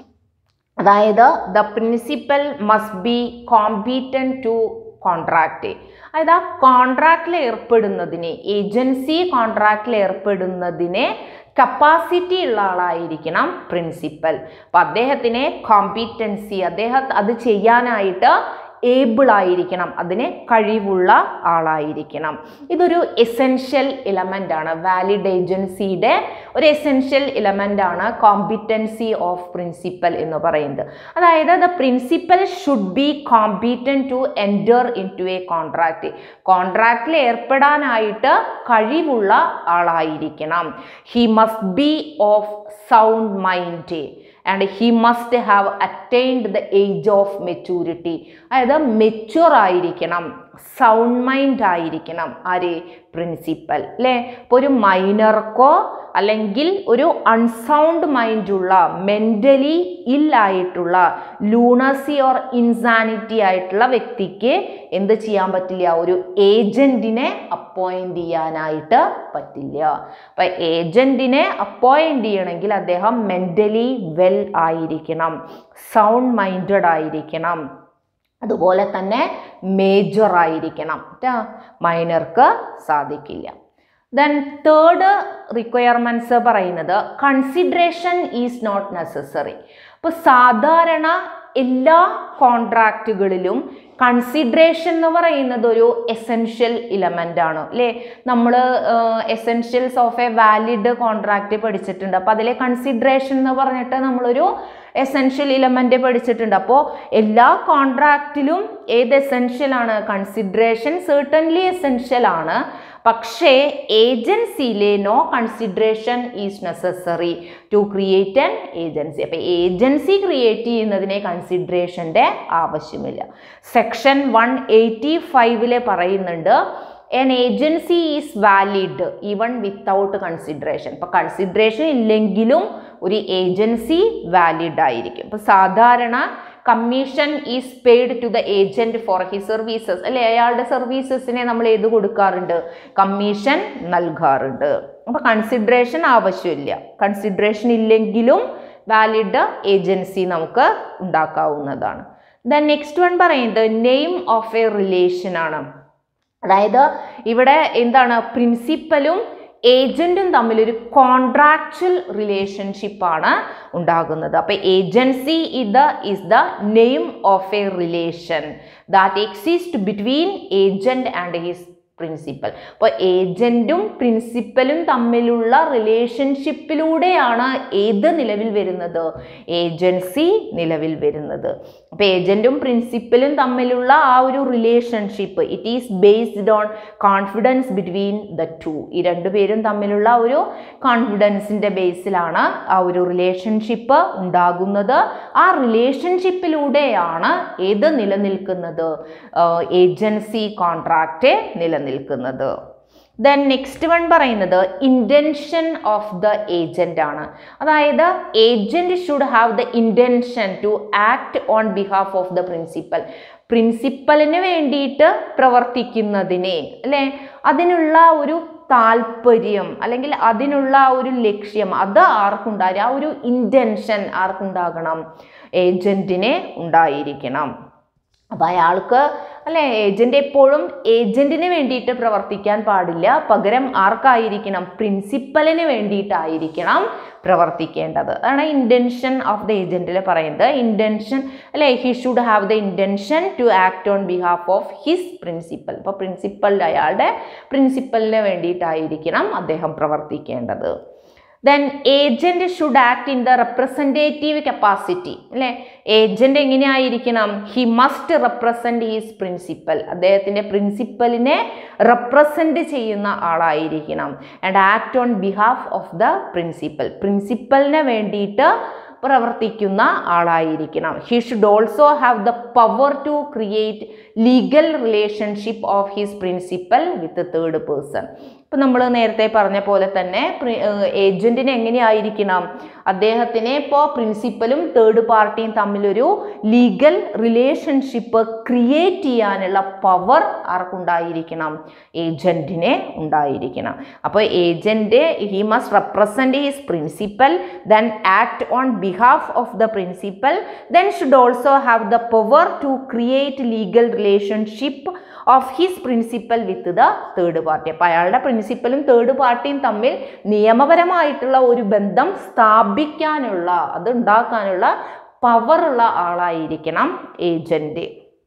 അതായത് the principal must be competent to contract അതായത് ആ കോൺട്രാക്റ്റിൽ ഏർപ്പെടുന്നതിന് ഏജൻസി കോൺട്രാക്റ്റിൽ ഏർപ്പെടുന്നതിന് കപ്പാസിറ്റി ഉള്ള ആളായിരിക്കണം പ്രിൻസിപ്പൽ അപ്പം അദ്ദേഹത്തിന് കോമ്പീറ്റൻസി അദ്ദേഹം അത് ചെയ്യാനായിട്ട് ഏബിൾ ആയിരിക്കണം അതിന് കഴിവുള്ള ആളായിരിക്കണം ഇതൊരു എസെൻഷ്യൽ ഇലമെൻ്റ് ആണ് വാലിഡ് ഏജൻസിയുടെ ഒരു എസെൻഷ്യൽ ഇലമെൻ്റ് ആണ് കോമ്പിറ്റൻസി ഓഫ് പ്രിൻസിപ്പൽ എന്ന് പറയുന്നത് അതായത് the principal should be competent to enter into a contract കോൺട്രാക്റ്റിൽ ഏർപ്പെടാനായിട്ട് കഴിവുള്ള ആളായിരിക്കണം he must be of sound mind and he must have attained the age of maturity അതായത് mature ആയിരിക്കണം sound mind ആയിരിക്കണം ആര് principal അല്ലേ ഇപ്പോൾ ഒരു മൈനർക്കോ അല്ലെങ്കിൽ ഒരു unsound മൈൻഡുള്ള mentally ഇല്ലായിട്ടുള്ള lunacy or insanity ആയിട്ടുള്ള വ്യക്തിക്ക് എന്ത് ചെയ്യാൻ പറ്റില്ല ഒരു ഏജൻറ്റിനെ അപ്പോയിൻ്റ് ചെയ്യാനായിട്ട് പറ്റില്ല അപ്പം ഏജൻറ്റിനെ അപ്പോയിൻ്റ് ചെയ്യണമെങ്കിൽ അദ്ദേഹം മെൻ്റലി വെൽ ആയിരിക്കണം സൗണ്ട് മൈൻഡഡ് ആയിരിക്കണം അതുപോലെ തന്നെ മേജർ ആയിരിക്കണം മൈനർക്ക് സാധിക്കില്ല ദെൻ തേർഡ് റിക്വയർമെൻറ്റ്സ് പറയുന്നത് കൺസിഡറേഷൻ ഈസ് നോട്ട് നെസസറി ഇപ്പോൾ സാധാരണ എല്ലാ കോൺട്രാക്റ്റുകളിലും കൺസിഡറേഷൻ എന്ന് പറയുന്നത് ഒരു എസെൻഷ്യൽ ഇലമെൻ്റ് ആണ് അല്ലേ നമ്മൾ essentials of a valid contract പഠിച്ചിട്ടുണ്ട് അപ്പോൾ അതിലെ കൺസിഡറേഷൻ എന്ന് പറഞ്ഞിട്ട് നമ്മളൊരു എസെൻഷ്യൽ ഇലമെൻ്റ് പഠിച്ചിട്ടുണ്ട് അപ്പോൾ എല്ലാ കോൺട്രാക്റ്റിലും ഏത് എസെൻഷ്യൽ ആണ് കൺസിഡറേഷൻ സെർട്ടൻലി എസെൻഷ്യൽ ആണ് പക്ഷേ ഏജൻസിയിലെ no consideration is necessary to create an agency അപ്പോൾ ഏജൻസി ക്രിയേറ്റ് ചെയ്യുന്നതിനെ കൺസിഡറേഷൻ്റെ ആവശ്യമില്ല സെക്ഷൻ വൺ എയ്റ്റി ഫൈവിലെ പറയുന്നുണ്ട് an agency is valid even without consideration ഇപ്പോൾ കൺസിഡറേഷൻ ഇല്ലെങ്കിലും ഒരു ഏജൻസി വാലിഡ് ആയിരിക്കും ഇപ്പോൾ സാധാരണ commission is paid to the agent for he services അല്ലെ അയാളുടെ സർവീസസിനെ നമ്മൾ ഏത് കൊടുക്കാറുണ്ട് കമ്മീഷൻ നൽകാറുണ്ട് അപ്പോൾ കൺസിഡറേഷൻ ആവശ്യമില്ല കൺസിഡറേഷൻ ഇല്ലെങ്കിലും വാലിഡ് ഏജൻസി നമുക്ക് ഉണ്ടാക്കാവുന്നതാണ് ദ നെക്സ്റ്റ് വൺ പറയുന്നത് നെയിം ഓഫ് എ റിലേഷൻ ആണ് അതായത് ഇവിടെ എന്താണ് പ്രിൻസിപ്പലും ഏജൻറ്റും തമ്മിലൊരു കോൺട്രാക്ച്വൽ റിലേഷൻഷിപ്പാണ് ഉണ്ടാകുന്നത് അപ്പോൾ ഏജൻസി ഇത് is the name of a relation that exist between agent and his principal അപ്പോൾ ഏജൻറ്റും പ്രിൻസിപ്പലും തമ്മിലുള്ള റിലേഷൻഷിപ്പിലൂടെയാണ് ഏത് നിലവിൽ വരുന്നത് ഏജൻസി നിലവിൽ വരുന്നത് അപ്പോൾ ഏജൻറ്റും പ്രിൻസിപ്പലും തമ്മിലുള്ള ആ ഒരു relationship it is based on confidence between the two ഈ രണ്ടുപേരും തമ്മിലുള്ള ഒരു കോൺഫിഡൻസിൻ്റെ ബേസിലാണ് ആ ഒരു റിലേഷൻഷിപ്പ് ഉണ്ടാകുന്നത് ആ റിലേഷൻഷിപ്പിലൂടെയാണ് ഏത് നിലനിൽക്കുന്നത് ഏജൻസി കോൺട്രാക്റ്റ് നിലനിൽക്കുന്നത് ദെൻ നെക്സ്റ്റ് വൺ പറയുന്നത് ഇൻറ്റൻഷൻ ഓഫ് ദ ഏജൻ്റ് ആണ് അതായത് agent should have the intention to act on behalf of the principal പ്രിൻസിപ്പലിന് വേണ്ടിയിട്ട് പ്രവർത്തിക്കുന്നതിനെ അല്ലേ അതിനുള്ള ഒരു താല്പര്യം അല്ലെങ്കിൽ അതിനുള്ള ഒരു ലക്ഷ്യം അത് ആർക്കുണ്ടായി ആ ഒരു ഇൻറ്റൻഷൻ ആർക്കുണ്ടാകണം ഏജൻറ്റിനെ ഉണ്ടായിരിക്കണം അപ്പോൾ അയാൾക്ക് അല്ലേ ഏജൻ്റ് എപ്പോഴും ഏജൻറ്റിന് വേണ്ടിയിട്ട് പ്രവർത്തിക്കാൻ പാടില്ല പകരം ആർക്കായിരിക്കണം പ്രിൻസിപ്പലിന് വേണ്ടിയിട്ടായിരിക്കണം പ്രവർത്തിക്കേണ്ടത് അതാണ് ഇൻറ്റൻഷൻ ഓഫ് ദ ഏജൻറ്റിൽ പറയുന്നത് ഇൻറ്റൻഷൻ അല്ലേ he should have the intention to act on behalf of his principal അപ്പോൾ പ്രിൻസിപ്പൽ അയാളുടെ പ്രിൻസിപ്പലിന് വേണ്ടിയിട്ടായിരിക്കണം അദ്ദേഹം പ്രവർത്തിക്കേണ്ടത് then agent should act in the representative capacity അല്ലേ ഏജൻറ്റ് എങ്ങനെയായിരിക്കണം he must represent his principal അദ്ദേഹത്തിൻ്റെ പ്രിൻസിപ്പലിനെ റെപ്രസെൻറ്റ് ചെയ്യുന്ന ആളായിരിക്കണം and act on behalf of the principal പ്രിൻസിപ്പലിന് വേണ്ടിയിട്ട് പ്രവർത്തിക്കുന്ന ആളായിരിക്കണം he should also have the power to create legal relationship of his principal with third person ഇപ്പം നമ്മൾ നേരത്തെ പറഞ്ഞ പോലെ തന്നെ ഏജൻറ്റിന് എങ്ങനെയായിരിക്കണം അദ്ദേഹത്തിനെ ഇപ്പോൾ പ്രിൻസിപ്പലും തേർഡ് പാർട്ടിയും തമ്മിലൊരു ലീഗൽ റിലേഷൻഷിപ്പ് ക്രിയേറ്റ് ചെയ്യാനുള്ള പവർ ആർക്കുണ്ടായിരിക്കണം ഏജൻറ്റിനെ ഉണ്ടായിരിക്കണം അപ്പോൾ agent he must represent his principal then act on behalf of the principal then should also have the power to create legal relationship of his principal with the third party അപ്പോൾ അയാളുടെ പ്രിൻസിപ്പലും third പാർട്ടിയും തമ്മിൽ നിയമപരമായിട്ടുള്ള ഒരു ബന്ധം സ്ഥാപിക്കാനുള്ള അത് ഉണ്ടാക്കാനുള്ള പവറുള്ള ആളായിരിക്കണം ഏജൻറ്റ്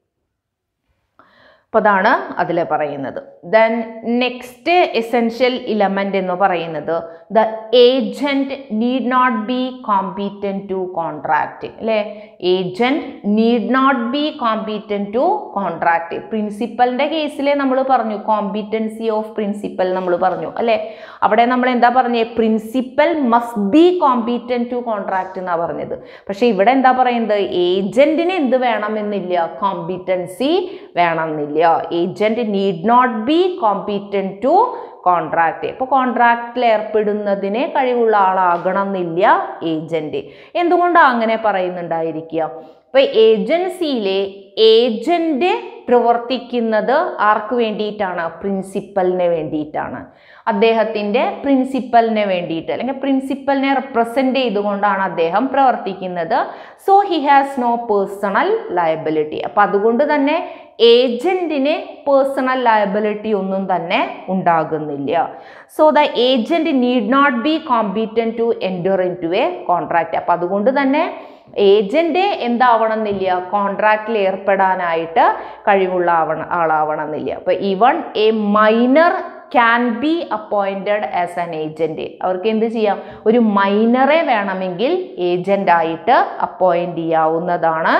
അപ്പോൾ അതാണ് അതിൽ പറയുന്നത് ദെൻ നെക്സ്റ്റ് എസെൻഷ്യൽ ഇലമെൻ്റ് എന്ന് പറയുന്നത് the agent need not be competent to contract അല്ലേ agent need not be competent to contract പ്രിൻസിപ്പലിൻ്റെ കേസിൽ നമ്മൾ പറഞ്ഞു കോമ്പീറ്റൻസി ഓഫ് പ്രിൻസിപ്പൽ നമ്മൾ പറഞ്ഞു അല്ലേ അവിടെ നമ്മൾ എന്താ പറഞ്ഞത് principal must be competent to contract എന്നാണ് പറഞ്ഞത് പക്ഷേ ഇവിടെ എന്താ പറയുന്നത് ഏജൻറ്റിന് എന്ത് വേണമെന്നില്ല കോമ്പീറ്റൻസി വേണമെന്നില്ല agent need not be competent to contract ഇപ്പോൾ കോൺട്രാക്റ്റിൽ ഏർപ്പെടുന്നതിന് കഴിവുള്ള ആളാകണം എന്നില്ല ഏജൻറ്റ് എന്തുകൊണ്ടാണ് അങ്ങനെ പറയുന്നുണ്ടായിരിക്കുക ഇപ്പോൾ ഏജൻസിയിലെ ഏജൻറ്റ് പ്രവർത്തിക്കുന്നത് ആർക്ക് വേണ്ടിയിട്ടാണ് പ്രിൻസിപ്പലിന് വേണ്ടിയിട്ടാണ് അദ്ദേഹത്തിൻ്റെ പ്രിൻസിപ്പലിന് വേണ്ടിയിട്ട് അല്ലെങ്കിൽ പ്രിൻസിപ്പലിനെ റെപ്രസെൻ്റ് ചെയ്തുകൊണ്ടാണ് അദ്ദേഹം പ്രവർത്തിക്കുന്നത് so he has no personal liability അപ്പം അതുകൊണ്ട് തന്നെ ഏജൻറ്റിന് പേഴ്സണൽ ലയബിലിറ്റി ഒന്നും തന്നെ ഉണ്ടാകുന്നില്ല so the agent need not be competent to enter into a contract അപ്പം അതുകൊണ്ട് തന്നെ ഏജൻറ്റ് എന്താവണം എന്നില്ല കോൺട്രാക്റ്റിൽ ഏർപ്പെടാനായിട്ട് കഴിവുള്ള ആവണം ആളാവണം എന്നില്ല അപ്പോൾ even a minor can be appointed as an agent അവർക്ക് എന്ത് ചെയ്യാം ഒരു മൈനറെ വേണമെങ്കിൽ ഏജൻ്റായിട്ട് അപ്പോയിൻ്റ് ചെയ്യാവുന്നതാണ്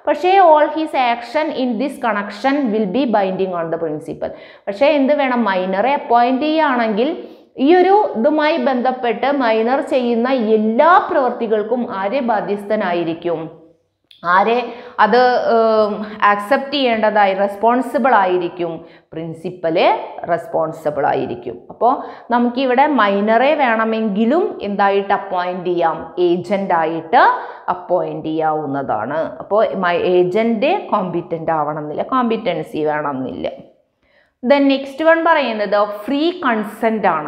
പക്ഷേ all his action in this connection will be binding on the principal പക്ഷേ എന്ത് വേണം മൈനറെ അപ്പോയിൻറ്റ് ചെയ്യുകയാണെങ്കിൽ ഈ ഒരു ഇതുമായി ബന്ധപ്പെട്ട് മൈനർ ചെയ്യുന്ന എല്ലാ പ്രവൃത്തികൾക്കും ആരെ ബാധ്യസ്ഥനായിരിക്കും ആരെ അത് ആക്സെപ്റ്റ് ചെയ്യേണ്ടതായി റെസ്പോൺസിബിൾ ആയിരിക്കും പ്രിൻസിപ്പല് റെസ്പോൺസിബിൾ ആയിരിക്കും അപ്പോൾ നമുക്കിവിടെ മൈനറെ വേണമെങ്കിലും എന്തായിട്ട് അപ്പോയിൻറ്റ് ചെയ്യാം ഏജൻ്റായിട്ട് അപ്പോയിൻറ്റ് ചെയ്യാവുന്നതാണ് അപ്പോൾ ഏജൻറ്റ് കോമ്പിറ്റൻ്റ് ആവണമെന്നില്ല കോമ്പിറ്റൻസി വേണമെന്നില്ല ദെൻ നെക്സ്റ്റ് വൺ പറയുന്നത് ഫ്രീ കൺസെൻ്റ് ആണ്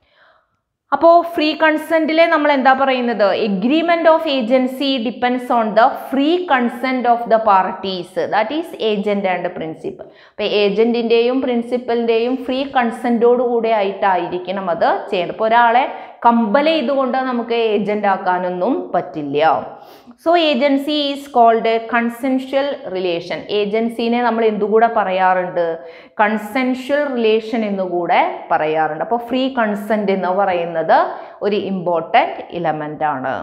അപ്പോൾ ഫ്രീ കൺസെൻറ്റിലെ നമ്മൾ എന്താ പറയുന്നത് agreement of agency depends on the free consent of the parties that is agent and principal അപ്പോൾ ഏജൻറ്റിൻ്റെയും പ്രിൻസിപ്പലിൻ്റെയും ഫ്രീ കൺസെൻറ്റോട് കൂടെ ആയിട്ടായിരിക്കണം അത് ചെയ്യുന്നത് ഇപ്പോൾ ഒരാളെ കമ്പൽ ചെയ്തുകൊണ്ട് നമുക്ക് ഏജൻ്റ് ആക്കാനൊന്നും പറ്റില്ല so agency is called consensual relation ഏജൻസിനെ നമ്മൾ എന്തുകൂടെ പറയാറുണ്ട് കൺസെൻഷ്യൽ റിലേഷൻ എന്നുകൂടെ പറയാറുണ്ട് അപ്പോൾ ഫ്രീ കൺസെൻറ്റ് എന്ന് പറയുന്നത് ഒരു ഇമ്പോർട്ടൻറ്റ് ഇലമെൻ്റ് ആണ്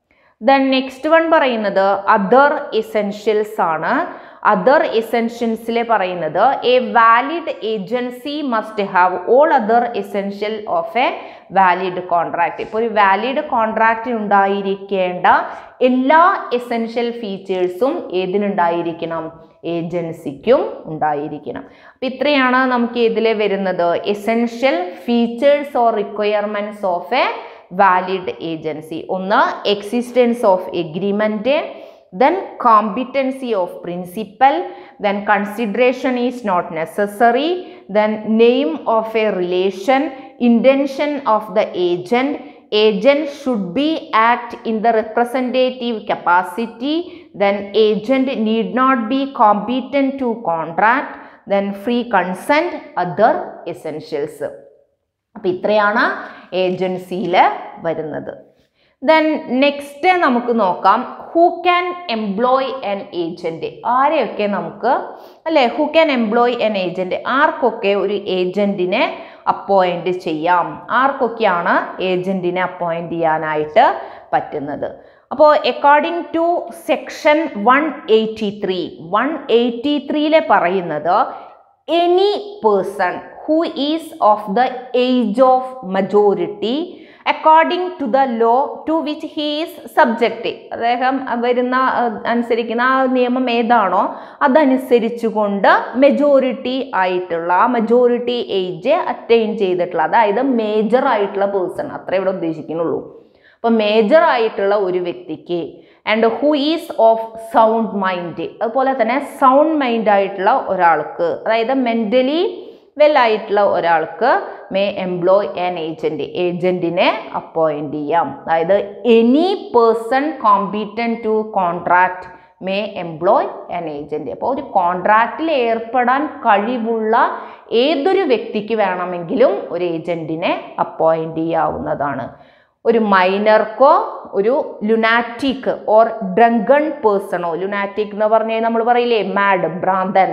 ദെൻ നെക്സ്റ്റ് വൺ പറയുന്നത് അതർ എസെൻഷ്യൽസ് ആണ് അതർ എസെൻഷ്യൻസിലെ പറയുന്നത് a valid agency must have all other essential of a valid contract ഇപ്പോൾ ഒരു വാലിഡ് കോൺട്രാക്റ്റ് ഉണ്ടായിരിക്കേണ്ട എല്ലാ എസെൻഷ്യൽ ഫീച്ചേഴ്സും ഏതിനുണ്ടായിരിക്കണം ഏജൻസിക്കും ഉണ്ടായിരിക്കണം അപ്പം ഇത്രയാണ് നമുക്ക് ഇതിൽ വരുന്നത് essential features or requirements of a valid agency ഒന്ന് existence of agreement then competency of principal then consideration is not necessary then name of a relation intention of the agent agent should be act in the representative capacity then agent need not be competent to contract then free consent other essentials അപ്പം ഇത്രയാണ് ഏജൻസിയിൽ വരുന്നത് then next നമുക്ക് നോക്കാം who can employ an agent ആരെയൊക്കെ നമുക്ക് അല്ലേ who can employ an agent ആർക്കൊക്കെ ഒരു ഏജൻറ്റിനെ അപ്പോയിൻറ്റ് ചെയ്യാം ആർക്കൊക്കെയാണ് ഏജൻറ്റിനെ അപ്പോയിൻറ്റ് ചെയ്യാനായിട്ട് പറ്റുന്നത് അപ്പോൾ according to section one eighty three one eighty ത്രീയിലെ പറയുന്നത് any person who is of the age of majority according to the law to which he is subject അദ്ദേഹം വരുന്ന അനുസരിക്കുന്ന ആ നിയമം ഏതാണോ അതനുസരിച്ചുകൊണ്ട് മെജോറിറ്റി ആയിട്ടുള്ള ആ മെജോറിറ്റി ഏജ് അറ്റൈൻ ചെയ്തിട്ടുള്ള അതായത് മേജർ ആയിട്ടുള്ള പേഴ്സൺ അത്ര ഇവിടെ ഉദ്ദേശിക്കുന്നുള്ളൂ അപ്പോൾ മേജർ ആയിട്ടുള്ള ഒരു വ്യക്തിക്ക് and who is of sound mind അതുപോലെ തന്നെ സൗണ്ട് മൈൻഡ് ആയിട്ടുള്ള ഒരാൾക്ക് അതായത് മെൻ്റലി വെൽ ആയിട്ടുള്ള ഒരാൾക്ക് മേ എംപ്ലോയ് ആൻ ഏജൻറ്റ് ഏജൻറ്റിനെ അപ്പോയിൻറ്റ് ചെയ്യാം അതായത് any person competent to contract may employ an agent അപ്പോൾ ഒരു കോൺട്രാക്റ്റിൽ ഏർപ്പെടാൻ കഴിവുള്ള ഏതൊരു വ്യക്തിക്ക് വേണമെങ്കിലും ഒരു ഏജൻറ്റിനെ അപ്പോയിൻറ്റ് ചെയ്യാവുന്നതാണ് ഒരു മൈനർക്കോ ഒരു ലുനാറ്റിക് ഓർ ഡ്രങ്കൺ പേഴ്സണോ ലുനാറ്റിക് എന്ന് പറഞ്ഞാൽ നമ്മൾ പറയില്ലേ മാഡ് ഭ്രാന്തൻ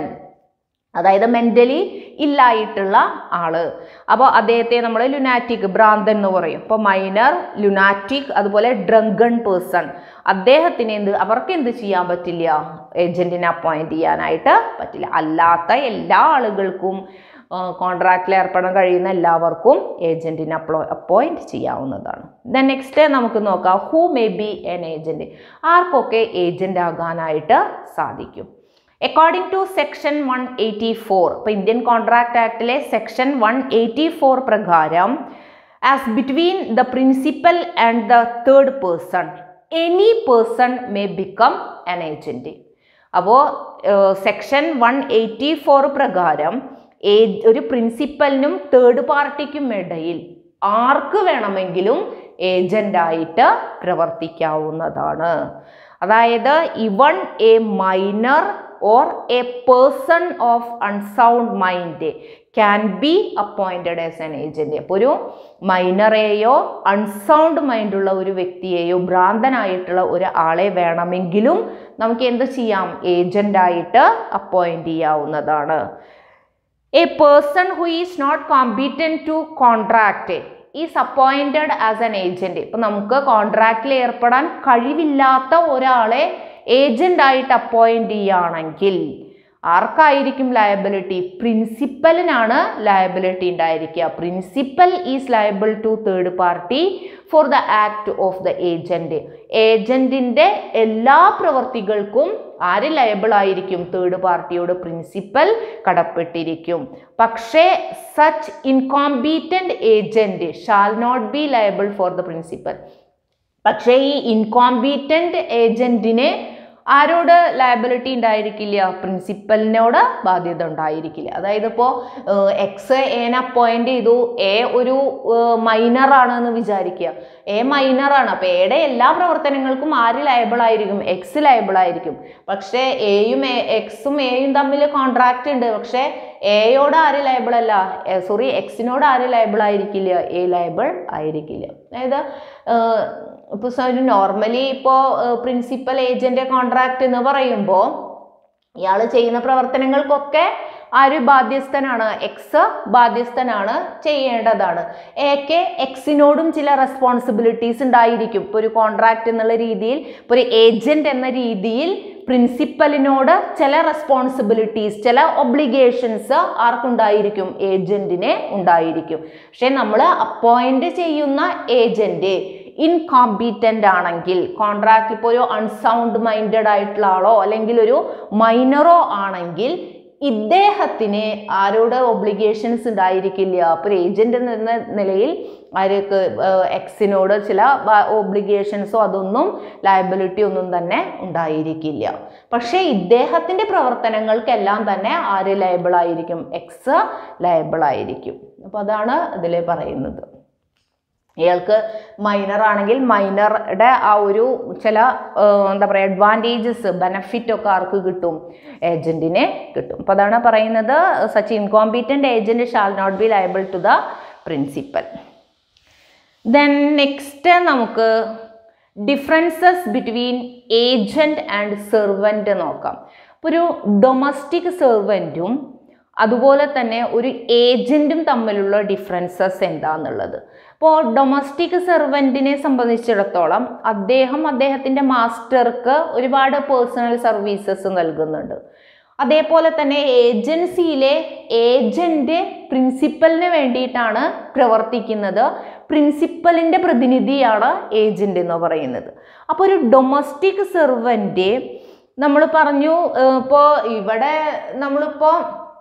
അതായത് മെൻ്റലി ഇല്ലായിട്ടുള്ള ആള് അപ്പോൾ അദ്ദേഹത്തെ നമ്മൾ ലുനാറ്റിക് ഭ്രാന്തൻ എന്ന് പറയും ഇപ്പോൾ മൈനർ ലുനാറ്റിക് അതുപോലെ ഡ്രങ്കൺ പേഴ്സൺ അദ്ദേഹത്തിന് എന്ത് അവർക്ക് എന്ത് ചെയ്യാൻ പറ്റില്ല ഏജൻറ്റിനെ അപ്പോയിൻറ്റ് ചെയ്യാനായിട്ട് പറ്റില്ല അല്ലാത്ത എല്ലാ ആളുകൾക്കും കോൺട്രാക്റ്റിൽ ഏർപ്പെടാൻ കഴിയുന്ന എല്ലാവർക്കും ഏജൻറ്റിനെ അപ്ലോ അപ്പോയിൻറ്റ് ചെയ്യാവുന്നതാണ് ദെൻ നെക്സ്റ്റ് നമുക്ക് നോക്കാം who may be an agent ആർക്കൊക്കെ ഏജൻ്റ് ആകാനായിട്ട് സാധിക്കും according to section one eighty four ഇപ്പോൾ ഇന്ത്യൻ കോൺട്രാക്ട് ആക്ടിലെ സെക്ഷൻ വൺ എയ്റ്റി ഫോർ പ്രകാരം as between the principal and the third person any person may become an agent അപ്പോൾ section one eighty four പ്രകാരം ഒരു പ്രിൻസിപ്പലിനും third പാർട്ടിക്കും ഇടയിൽ ആർക്ക് വേണമെങ്കിലും ഏജൻ്റായിട്ട് പ്രവർത്തിക്കാവുന്നതാണ് അതായത് even a minor or a person of unsound mind can be appointed as an agent അപ്പോൾ ഒരു മൈനറെയോ അൺസൗണ്ട് മൈൻഡുള്ള ഒരു വ്യക്തിയെയോ ഭ്രാന്തനായിട്ടുള്ള ഒരു ആളെ വേണമെങ്കിലും നമുക്ക് എന്ത് ചെയ്യാം ഏജൻ്റായിട്ട് അപ്പോയിൻറ്റ് ചെയ്യാവുന്നതാണ് a person who is not competent to contract is appointed as an agent ഇപ്പം നമുക്ക് കോൺട്രാക്റ്റിൽ ഏർപ്പെടാൻ കഴിവില്ലാത്ത ഒരാളെ ഏജന്റ് ആയിട്ട് അപ്പോയിന്റ് ചെയ്യുകയാണെങ്കിൽ ആർക്കായിരിക്കും ലയബിലിറ്റി പ്രിൻസിപ്പലിനാണ് ലയബിലിറ്റി ഉണ്ടായിരിക്കുക principal is liable to third party for the act of the agent ഏജന്റിന്റെ എല്ലാ പ്രവർത്തികൾക്കും ആര് ലയബിൾ ആയിരിക്കും തേർഡ് പാർട്ടിയോട് പ്രിൻസിപ്പൽ കടപ്പെട്ടിരിക്കും പക്ഷേ such incompetent agent shall not be liable for the principal പക്ഷേ ഈ ഇൻകോമ്പീറ്റന്റ് ഏജന്റിന് ആരോട് ലയബിലിറ്റി ഉണ്ടായിരിക്കില്ല പ്രിൻസിപ്പലിനോട് ബാധ്യത ഉണ്ടായിരിക്കില്ല അതായത് ഇപ്പോൾ എക്സ് എനെ അപ്പോയിന്റ് ചെയ്തു എ ഒരു മൈനർ ആണ് എന്ന് വിചാരിക്കുക എ മൈനർ ആണ് അപ്പോൾ എയുടെ എല്ലാ പ്രവർത്തനങ്ങൾക്കും ആര് ലയബിൾ ആയിരിക്കും എക്സ് ലയബിൾ ആയിരിക്കും പക്ഷേ എയും എക്സും എയും തമ്മിൽ കോൺട്രാക്റ്റ് ഉണ്ട് പക്ഷേ എയോട് ആര് ലയബിൾ അല്ല സോറി എക്സിനോട് ആര് ലയബിൾ ആയിരിക്കില്ല എ ലയബിൾ ആയിരിക്കില്ല അതായത് ഇപ്പോൾ ഒരു നോർമലി ഇപ്പോൾ പ്രിൻസിപ്പൽ ഏജന്റ് കോൺട്രാക്ട് എന്ന് പറയുമ്പോൾ ഇയാൾ ചെയ്യുന്ന പ്രവർത്തനങ്ങൾക്കൊക്കെ ആര് ബാധ്യസ്ഥനാണ് എക്സ് ബാധ്യസ്ഥനാണ് ചെയ്യേണ്ടതാണ് എക്ക് എക്സിനോടും ചില റെസ്പോൺസിബിലിറ്റീസ് ഉണ്ടായിരിക്കും ഇപ്പോൾ ഒരു കോൺട്രാക്ട് എന്നുള്ള രീതിയിൽ ഇപ്പോൾ ഒരു ഏജന്റ് എന്ന രീതിയിൽ പ്രിൻസിപ്പലിനോട് ചില റെസ്പോൺസിബിലിറ്റീസ് ചില ഒബ്ലിഗേഷൻസ് ആർക്കുണ്ടായിരിക്കും ഏജന്റിനെ ഉണ്ടായിരിക്കും പക്ഷേ നമ്മൾ അപ്പോയിന്റ് ചെയ്യുന്ന ഏജന്റ് ഇൻകോമ്പീറ്റൻ്റ് ആണെങ്കിൽ കോൺട്രാക്ട് ഇപ്പോൾ ഒരു അൺസൗണ്ട് മൈൻഡഡ് ആയിട്ടുള്ള ആളോ അല്ലെങ്കിൽ ഒരു മൈനറോ ആണെങ്കിൽ ഇദ്ദേഹത്തിന് ആരോട് ഒബ്ലിഗേഷൻസ് ഉണ്ടായിരിക്കില്ല അപ്പോൾ ഒരു ഏജന്റ് എന്ന നിലയിൽ ആർക്ക് എക്സിനോട് ചില ഒബ്ലിഗേഷൻസോ അതൊന്നും ലയബിലിറ്റി ഒന്നും തന്നെ ഉണ്ടായിരിക്കില്ല പക്ഷേ ഇദ്ദേഹത്തിൻ്റെ പ്രവർത്തനങ്ങൾക്കെല്ലാം തന്നെ ആര് ലയബിൾ ആയിരിക്കും എക്സ് ലയബിൾ ആയിരിക്കും അപ്പോൾ അതാണ് ഇതിൽ പറയുന്നത് ഇയാൾക്ക് മൈനർ ആണെങ്കിൽ മൈനറുടെ ആ ഒരു ചില എന്താ പറയുക അഡ്വാൻറ്റേജസ് ബെനഫിറ്റ് ഒക്കെ ആർക്ക് കിട്ടും ഏജന്റിനെ കിട്ടും അപ്പോൾ അതാണ് പറയുന്നത് such incompetent agent shall not be liable to the principal then next നമുക്ക് differences between agent and servant നോക്കാം ഇപ്പോൾ ഒരു ഡൊമസ്റ്റിക് സെർവൻറ്റും അതുപോലെ തന്നെ ഒരു ഏജൻറ്റും തമ്മിലുള്ള ഡിഫറൻസസ് എന്താണെന്നുള്ളത് ഇപ്പോൾ ഡൊമസ്റ്റിക് സെർവൻറ്റിനെ സംബന്ധിച്ചിടത്തോളം അദ്ദേഹം അദ്ദേഹത്തിൻ്റെ മാസ്റ്റർക്ക് ഒരുപാട് പേഴ്സണൽ സർവീസസ് നൽകുന്നുണ്ട് അതേപോലെ തന്നെ ഏജൻസിയിലെ ഏജന്റ് പ്രിൻസിപ്പലിന് വേണ്ടിയിട്ടാണ് പ്രവർത്തിക്കുന്നത് പ്രിൻസിപ്പലിൻ്റെ പ്രതിനിധിയാണ് ഏജന്റ് എന്ന് പറയുന്നത് അപ്പോൾ ഒരു ഡൊമസ്റ്റിക് സെർവൻറ്റ് നമ്മൾ പറഞ്ഞു ഇപ്പോൾ ഇവിടെ നമ്മളിപ്പോൾ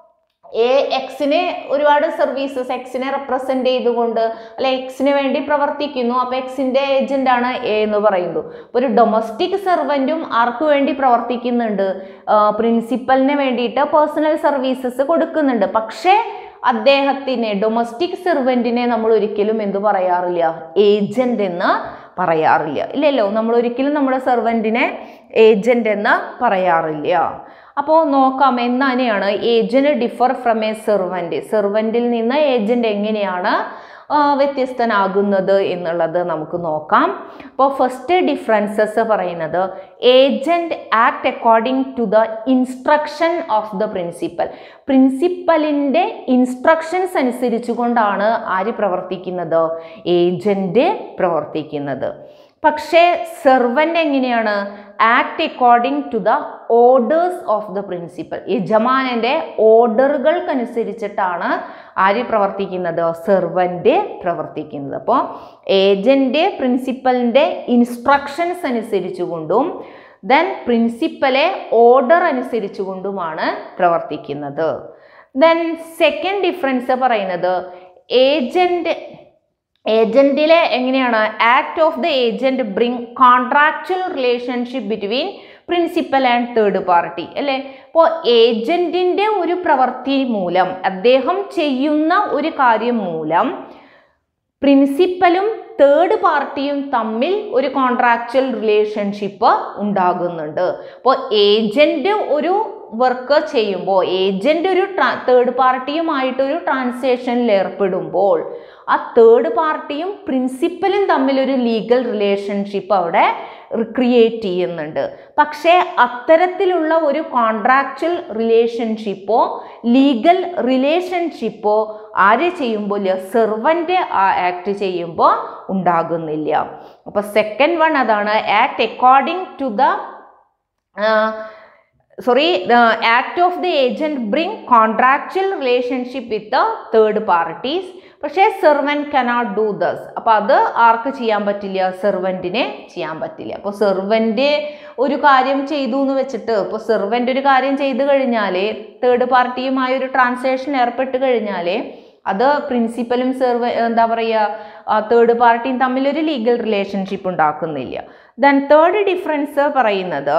എ എക്സിനെ ഒരുപാട് സർവീസസ് എക്സിനെ റെപ്രസെൻ്റ് ചെയ്തുകൊണ്ട് അല്ലെ എക്സിന് വേണ്ടി പ്രവർത്തിക്കുന്നു അപ്പോൾ എക്സിൻ്റെ ഏജൻ്റാണ് എ എന്ന് പറയുന്നു അപ്പോൾ ഒരു ഡൊമസ്റ്റിക് സെർവൻറ്റും ആർക്ക് വേണ്ടി പ്രവർത്തിക്കുന്നുണ്ട് പ്രിൻസിപ്പലിന് വേണ്ടിയിട്ട് പേഴ്സണൽ സർവീസസ് കൊടുക്കുന്നുണ്ട് പക്ഷേ അദ്ദേഹത്തിനെ ഡൊമസ്റ്റിക് സെർവൻറ്റിനെ നമ്മൾ ഒരിക്കലും എന്തു പറയാറില്ല ഏജൻ്റ് എന്ന് പറയാറില്ല ഇല്ലല്ലോ നമ്മൾ ഒരിക്കലും നമ്മുടെ സെർവൻറ്റിനെ ഏജൻ്റ് എന്ന് പറയാറില്ല അപ്പോൾ നോക്കാം എന്നാനെയാണ് agent differ from a servant സെർവൻറ്റിൽ നിന്ന് ഏജന്റ് എങ്ങനെയാണ് വ്യത്യസ്തനാകുന്നത് എന്നുള്ളത് നമുക്ക് നോക്കാം അപ്പോൾ ഫസ്റ്റ് ഡിഫറൻസസ് പറയുന്നത് agent act according to the instruction of the principal പ്രിൻസിപ്പലിൻ്റെ ഇൻസ്ട്രക്ഷൻസ് അനുസരിച്ചുകൊണ്ടാണ് ആര് പ്രവർത്തിക്കുന്നത് ഏജന്റ് പ്രവർത്തിക്കുന്നത് പക്ഷേ സെർവൻ്റ് എങ്ങനെയാണ് act according to the orders of the principal യജമാനൻ്റെ ഓർഡറുകൾക്കനുസരിച്ചിട്ടാണ് ആര് പ്രവർത്തിക്കുന്നത് സെർവൻ്റ് പ്രവർത്തിക്കുന്നത് അപ്പോൾ ഏജൻ്റ് പ്രിൻസിപ്പലിൻ്റെ ഇൻസ്ട്രക്ഷൻസ് അനുസരിച്ചുകൊണ്ടും ദെൻ പ്രിൻസിപ്പലെ ഓർഡർ അനുസരിച്ചുകൊണ്ടുമാണ് പ്രവർത്തിക്കുന്നത് ദെൻ സെക്കൻഡ് ഡിഫറൻസ് പറയുന്നത് ഏജൻറ്റ് ഏജന്റിലെ എങ്ങനെയാണ് act of the agent bring contractual relationship between principal and third party അല്ലേ അപ്പോൾ ഏജന്റിൻ്റെ ഒരു പ്രവൃത്തി മൂലം അദ്ദേഹം ചെയ്യുന്ന ഒരു കാര്യം മൂലം പ്രിൻസിപ്പലും തേർഡ് പാർട്ടിയും തമ്മിൽ ഒരു കോൺട്രാക്ച്വൽ റിലേഷൻഷിപ്പ് ഉണ്ടാകുന്നുണ്ട് അപ്പോൾ ഏജന്റ് ഒരു വർക്ക് ചെയ്യുമ്പോൾ ഏജന്റ് ഒരു തേർഡ് പാർട്ടിയുമായിട്ടൊരു ട്രാൻസാക്ഷനിൽ ഏർപ്പെടുമ്പോൾ ആ തേർഡ് പാർട്ടിയും പ്രിൻസിപ്പലും തമ്മിലൊരു ലീഗൽ റിലേഷൻഷിപ്പ് അവിടെ ക്രിയേറ്റ് ചെയ്യുന്നുണ്ട് പക്ഷേ അത്തരത്തിലുള്ള ഒരു കോൺട്രാക്ച്വൽ റിലേഷൻഷിപ്പോ ലീഗൽ റിലേഷൻഷിപ്പോ ആര് ചെയ്യുമ്പോൾ സെർവൻ്റ് ആ ആക്ട് ചെയ്യുമ്പോൾ ഉണ്ടാകുന്നില്ല അപ്പോൾ സെക്കൻഡ് വൺ അതാണ് act according to the sorry act of the agent bring contractual relationship with third parties പക്ഷേ സെർവൻറ്റ് കനോട്ട് ഡൂ ദസ് അപ്പോൾ അത് ആർക്ക് ചെയ്യാൻ പറ്റില്ല സെർവൻറ്റിനെ ചെയ്യാൻ പറ്റില്ല അപ്പോൾ സെർവൻറ്റ് ഒരു കാര്യം ചെയ്തു എന്ന് വെച്ചിട്ട് ഇപ്പോൾ സെർവൻ്റ് ഒരു കാര്യം ചെയ്തു കഴിഞ്ഞാൽ തേർഡ് പാർട്ടിയുമായി ഒരു ട്രാൻസാക്ഷൻ ഏർപ്പെട്ട് കഴിഞ്ഞാൽ അത് പ്രിൻസിപ്പലും സെർവ എന്താ പറയുക തേർഡ് പാർട്ടിയും തമ്മിലൊരു ലീഗൽ റിലേഷൻഷിപ്പ് ഉണ്ടാക്കുന്നില്ല ദെൻ തേർഡ് ഡിഫറൻസ് പറയുന്നത്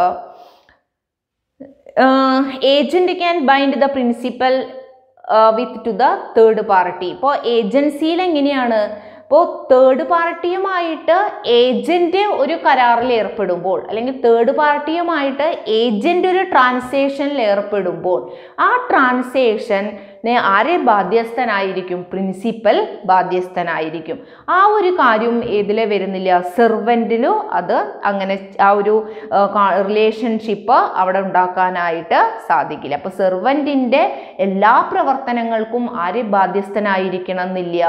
agent can bind the principal with to the third party ഇപ്പോൾ ഏജൻസിയിൽ എങ്ങനെയാണ് ഇപ്പോൾ തേർഡ് പാർട്ടിയുമായിട്ട് ഏജൻറ്റ് ഒരു കരാറിൽ ഏർപ്പെടുമ്പോൾ അല്ലെങ്കിൽ തേർഡ് പാർട്ടിയുമായിട്ട് ഏജൻറ്റ് ഒരു ട്രാൻസാക്ഷനിൽ ഏർപ്പെടുമ്പോൾ ആ ട്രാൻസാക്ഷനെ ആരെ ബാധ്യസ്ഥനായിരിക്കും പ്രിൻസിപ്പൽ ബാധ്യസ്ഥനായിരിക്കും ആ ഒരു കാര്യം ഏതിലെ വരുന്നില്ല സെർവൻറ്റിലോ അത് അങ്ങനെ ആ ഒരു റിലേഷൻഷിപ്പ് അവിടെ ഉണ്ടാക്കാനായിട്ട് സാധിക്കില്ല അപ്പോൾ സെർവൻറ്റിൻ്റെ എല്ലാ പ്രവർത്തനങ്ങൾക്കും ആരെ ബാധ്യസ്ഥനായിരിക്കണം എന്നില്ല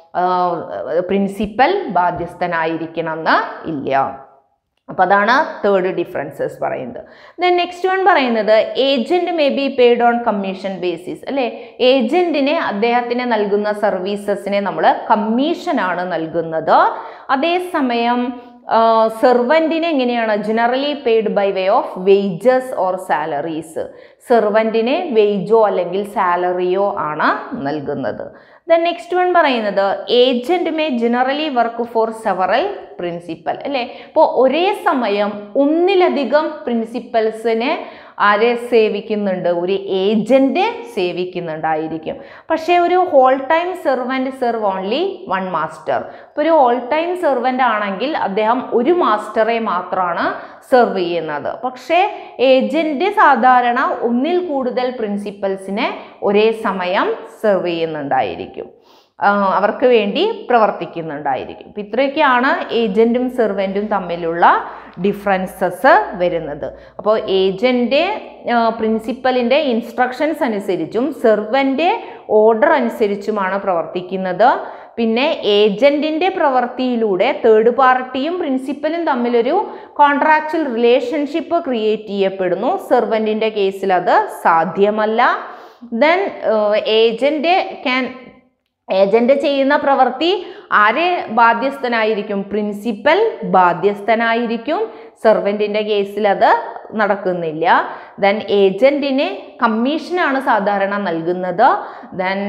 പ്രിൻസിപ്പൽ ബാധ്യസ്ഥനായിരിക്കണം എന്ന് ഇല്ല അപ്പോൾ അതാണ് തേർഡ് ഡിഫറൻസസ് പറയുന്നത് ദെൻ നെക്സ്റ്റ് വൺ പറയുന്നത് agent may be paid on commission basis അല്ലേ ഏജൻറ്റിനെ അദ്ദേഹത്തിന് നൽകുന്ന സർവീസസിനെ നമ്മൾ കമ്മീഷനാണ് നൽകുന്നത് അതേസമയം സെർവൻറ്റിന് എങ്ങനെയാണ് generally paid by way of wages or salaries സെർവൻറ്റിന് വേജോ അല്ലെങ്കിൽ സാലറിയോ ആണ് നൽകുന്നത് ദെൻ നെക്സ്റ്റ് വൺ പറയുന്നത് agent may generally work for several principal അല്ലേ ഇപ്പോൾ ഒരേ സമയം ഒന്നിലധികം പ്രിൻസിപ്പൽസിനെ ആരെ സേവിക്കുന്നുണ്ട് ഒരു ഏജൻറ്റ് സേവിക്കുന്നുണ്ടായിരിക്കും പക്ഷേ ഒരു whole time servant serve only one master ഇപ്പോൾ ഒരു ഹോൾ ടൈം സെർവൻ്റ് ആണെങ്കിൽ അദ്ദേഹം ഒരു മാസ്റ്ററെ മാത്രമാണ് സെർവ് ചെയ്യുന്നത് പക്ഷേ ഏജൻറ്റ് സാധാരണ ഒന്നിൽ കൂടുതൽ പ്രിൻസിപ്പൽസിനെ ഒരേ സമയം സെർവ് ചെയ്യുന്നുണ്ടായിരിക്കും അവർക്ക് വേണ്ടി പ്രവർത്തിക്കുന്നുണ്ടായിരിക്കും അപ്പം ഇത്രയൊക്കെയാണ് ഏജൻറ്റും സെർവൻറ്റും തമ്മിലുള്ള ഡിഫറൻസസ് വരുന്നത് അപ്പോൾ ഏജൻ്റെ പ്രിൻസിപ്പലിൻ്റെ ഇൻസ്ട്രക്ഷൻസ് അനുസരിച്ചും സെർവൻ്റെ ഓർഡർ അനുസരിച്ചുമാണ് പ്രവർത്തിക്കുന്നത് പിന്നെ ഏജൻറ്റിൻ്റെ പ്രവൃത്തിയിലൂടെ തേർഡ് പാർട്ടിയും പ്രിൻസിപ്പലും തമ്മിലൊരു കോൺട്രാക്ച്വൽ റിലേഷൻഷിപ്പ് ക്രിയേറ്റ് ചെയ്യപ്പെടുന്നു സെർവൻറ്റിൻ്റെ കേസിൽ അത് സാധ്യമല്ല ദെൻ ഏജൻറ്റ് ക്യാൻ ഏജന്റ് ചെയ്യുന്ന പ്രവൃത്തി ആരെ ബാധ്യസ്ഥനായിരിക്കും പ്രിൻസിപ്പൽ ബാധ്യസ്ഥനായിരിക്കും സെർവൻറ്റിൻ്റെ കേസിൽ അത് നടക്കുന്നില്ല ദെൻ ഏജൻറ്റിന് കമ്മീഷനാണ് സാധാരണ നൽകുന്നത് ദെൻ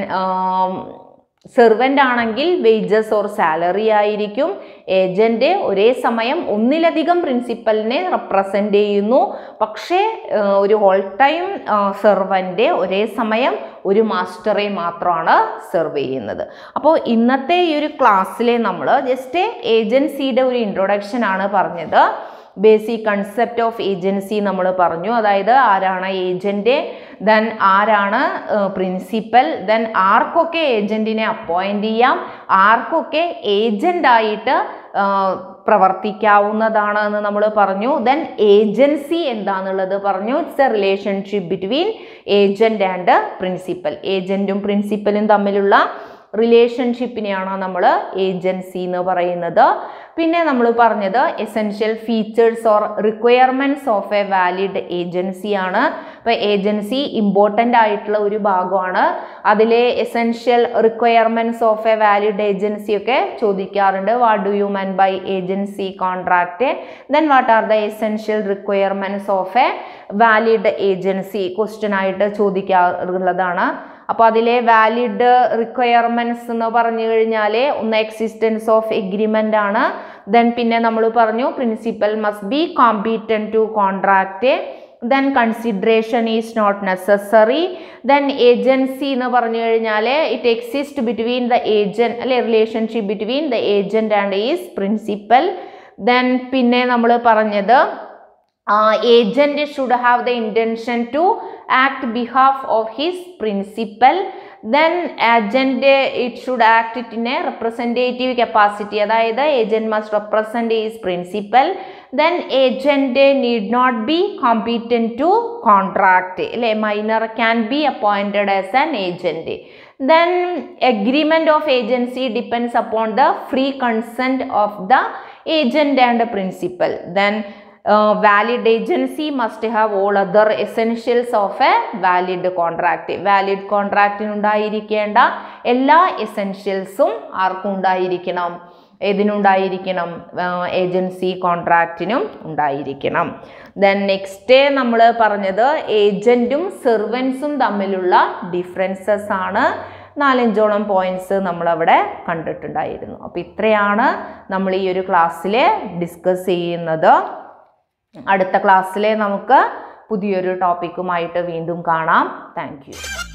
സെർവൻ്റ് ആണെങ്കിൽ വേജസ് ഓർ സാലറി ആയിരിക്കും ഏജൻറ്റ് ഒരേ സമയം ഒന്നിലധികം പ്രിൻസിപ്പലിനെ റെപ്രസെൻ്റ് ചെയ്യുന്നു പക്ഷേ ഒരു ഹോൾ ടൈം സെർവൻ്റ് ഒരേ സമയം ഒരു മാസ്റ്ററെ മാത്രമാണ് സെർവ് ചെയ്യുന്നത് അപ്പോൾ ഇന്നത്തെ ഈ ഒരു ക്ലാസ്സിൽ നമ്മൾ ജസ്റ്റ് ഏജൻസിയുടെ ഒരു ഇൻട്രൊഡക്ഷൻ ആണ് പറഞ്ഞത് ബേസിക് കൺസെപ്റ്റ് ഓഫ് ഏജൻസി നമ്മൾ പറഞ്ഞു അതായത് ആരാണ് ഏജൻറ്റ് ദെൻ ആരാണ് പ്രിൻസിപ്പൽ ദെൻ ആർക്കൊക്കെ ഏജൻറ്റിനെ അപ്പോയിൻ്റ് ചെയ്യാം ആർക്കൊക്കെ ഏജൻ്റായിട്ട് പ്രവർത്തിക്കാവുന്നതാണ് എന്ന് നമ്മൾ പറഞ്ഞു ദെൻ ഏജൻസി എന്താണെന്നുള്ളത് പറഞ്ഞു it's a relationship between agent and principal ഏജൻറ്റും പ്രിൻസിപ്പലും തമ്മിലുള്ള റിലേഷൻഷിപ്പിനെയാണ് നമ്മൾ ഏജൻസി എന്ന് പറയുന്നത് പിന്നെ നമ്മൾ പറഞ്ഞത് essential features or requirements of a valid agency ആണ് അപ്പോൾ ഏജൻസി ഇമ്പോർട്ടൻ്റ് ആയിട്ടുള്ള ഒരു ഭാഗമാണ് അതിലെ essential requirements of a valid agency ഒക്കെ ചോദിക്കാറുണ്ട് what do you mean by agency contract then what are the essential requirements of a valid agency question ആയിട്ട് ചോദിക്കാറുള്ളതാണ് അപ്പോൾ അതിലെ വാലിഡ് റിക്വയർമെൻറ്റ്സ് എന്ന് പറഞ്ഞു കഴിഞ്ഞാൽ ഒന്ന് എക്സിസ്റ്റൻസ് ഓഫ് എഗ്രിമെൻ്റ് ആണ് ദെൻ പിന്നെ നമ്മൾ പറഞ്ഞു principal must be competent to contract then consideration is not necessary then agency എന്ന് പറഞ്ഞു കഴിഞ്ഞാൽ it exist between the agent അല്ലെ relationship between the agent and is principal then പിന്നെ നമ്മൾ പറഞ്ഞത് agent should have the intention to act behalf of his principal then agent it should act it in a representative capacity അതായത് agent must represent is principal then agent need not be competent to contract അല്ലേ minor can be appointed as an agent then agreement of agency depends upon the free consent of the agent and principal then valid agency must have all other essentials of a valid contract valid കോൺട്രാക്റ്റിനുണ്ടായിരിക്കേണ്ട എല്ലാ എസെൻഷ്യൽസും ആർക്കും ഉണ്ടായിരിക്കണം ഏതിനുണ്ടായിരിക്കണം agency കോൺട്രാക്റ്റിനും ഉണ്ടായിരിക്കണം then next നമ്മൾ പറഞ്ഞത് ഏജൻറ്റും സെർവൻസും തമ്മിലുള്ള differences ആണ് നാലഞ്ചോളം പോയിന്റ്സ് നമ്മളവിടെ കണ്ടിട്ടുണ്ടായിരുന്നു അപ്പോൾ ഇത്രയാണ് നമ്മൾ ഈ ഒരു ക്ലാസ്സിൽ ഡിസ്കസ് ചെയ്യുന്നത് അടുത്ത ക്ലാസ്സിലെ നമുക്ക് പുതിയൊരു ടോപ്പിക്കുമായിട്ട് വീണ്ടും കാണാം താങ്ക്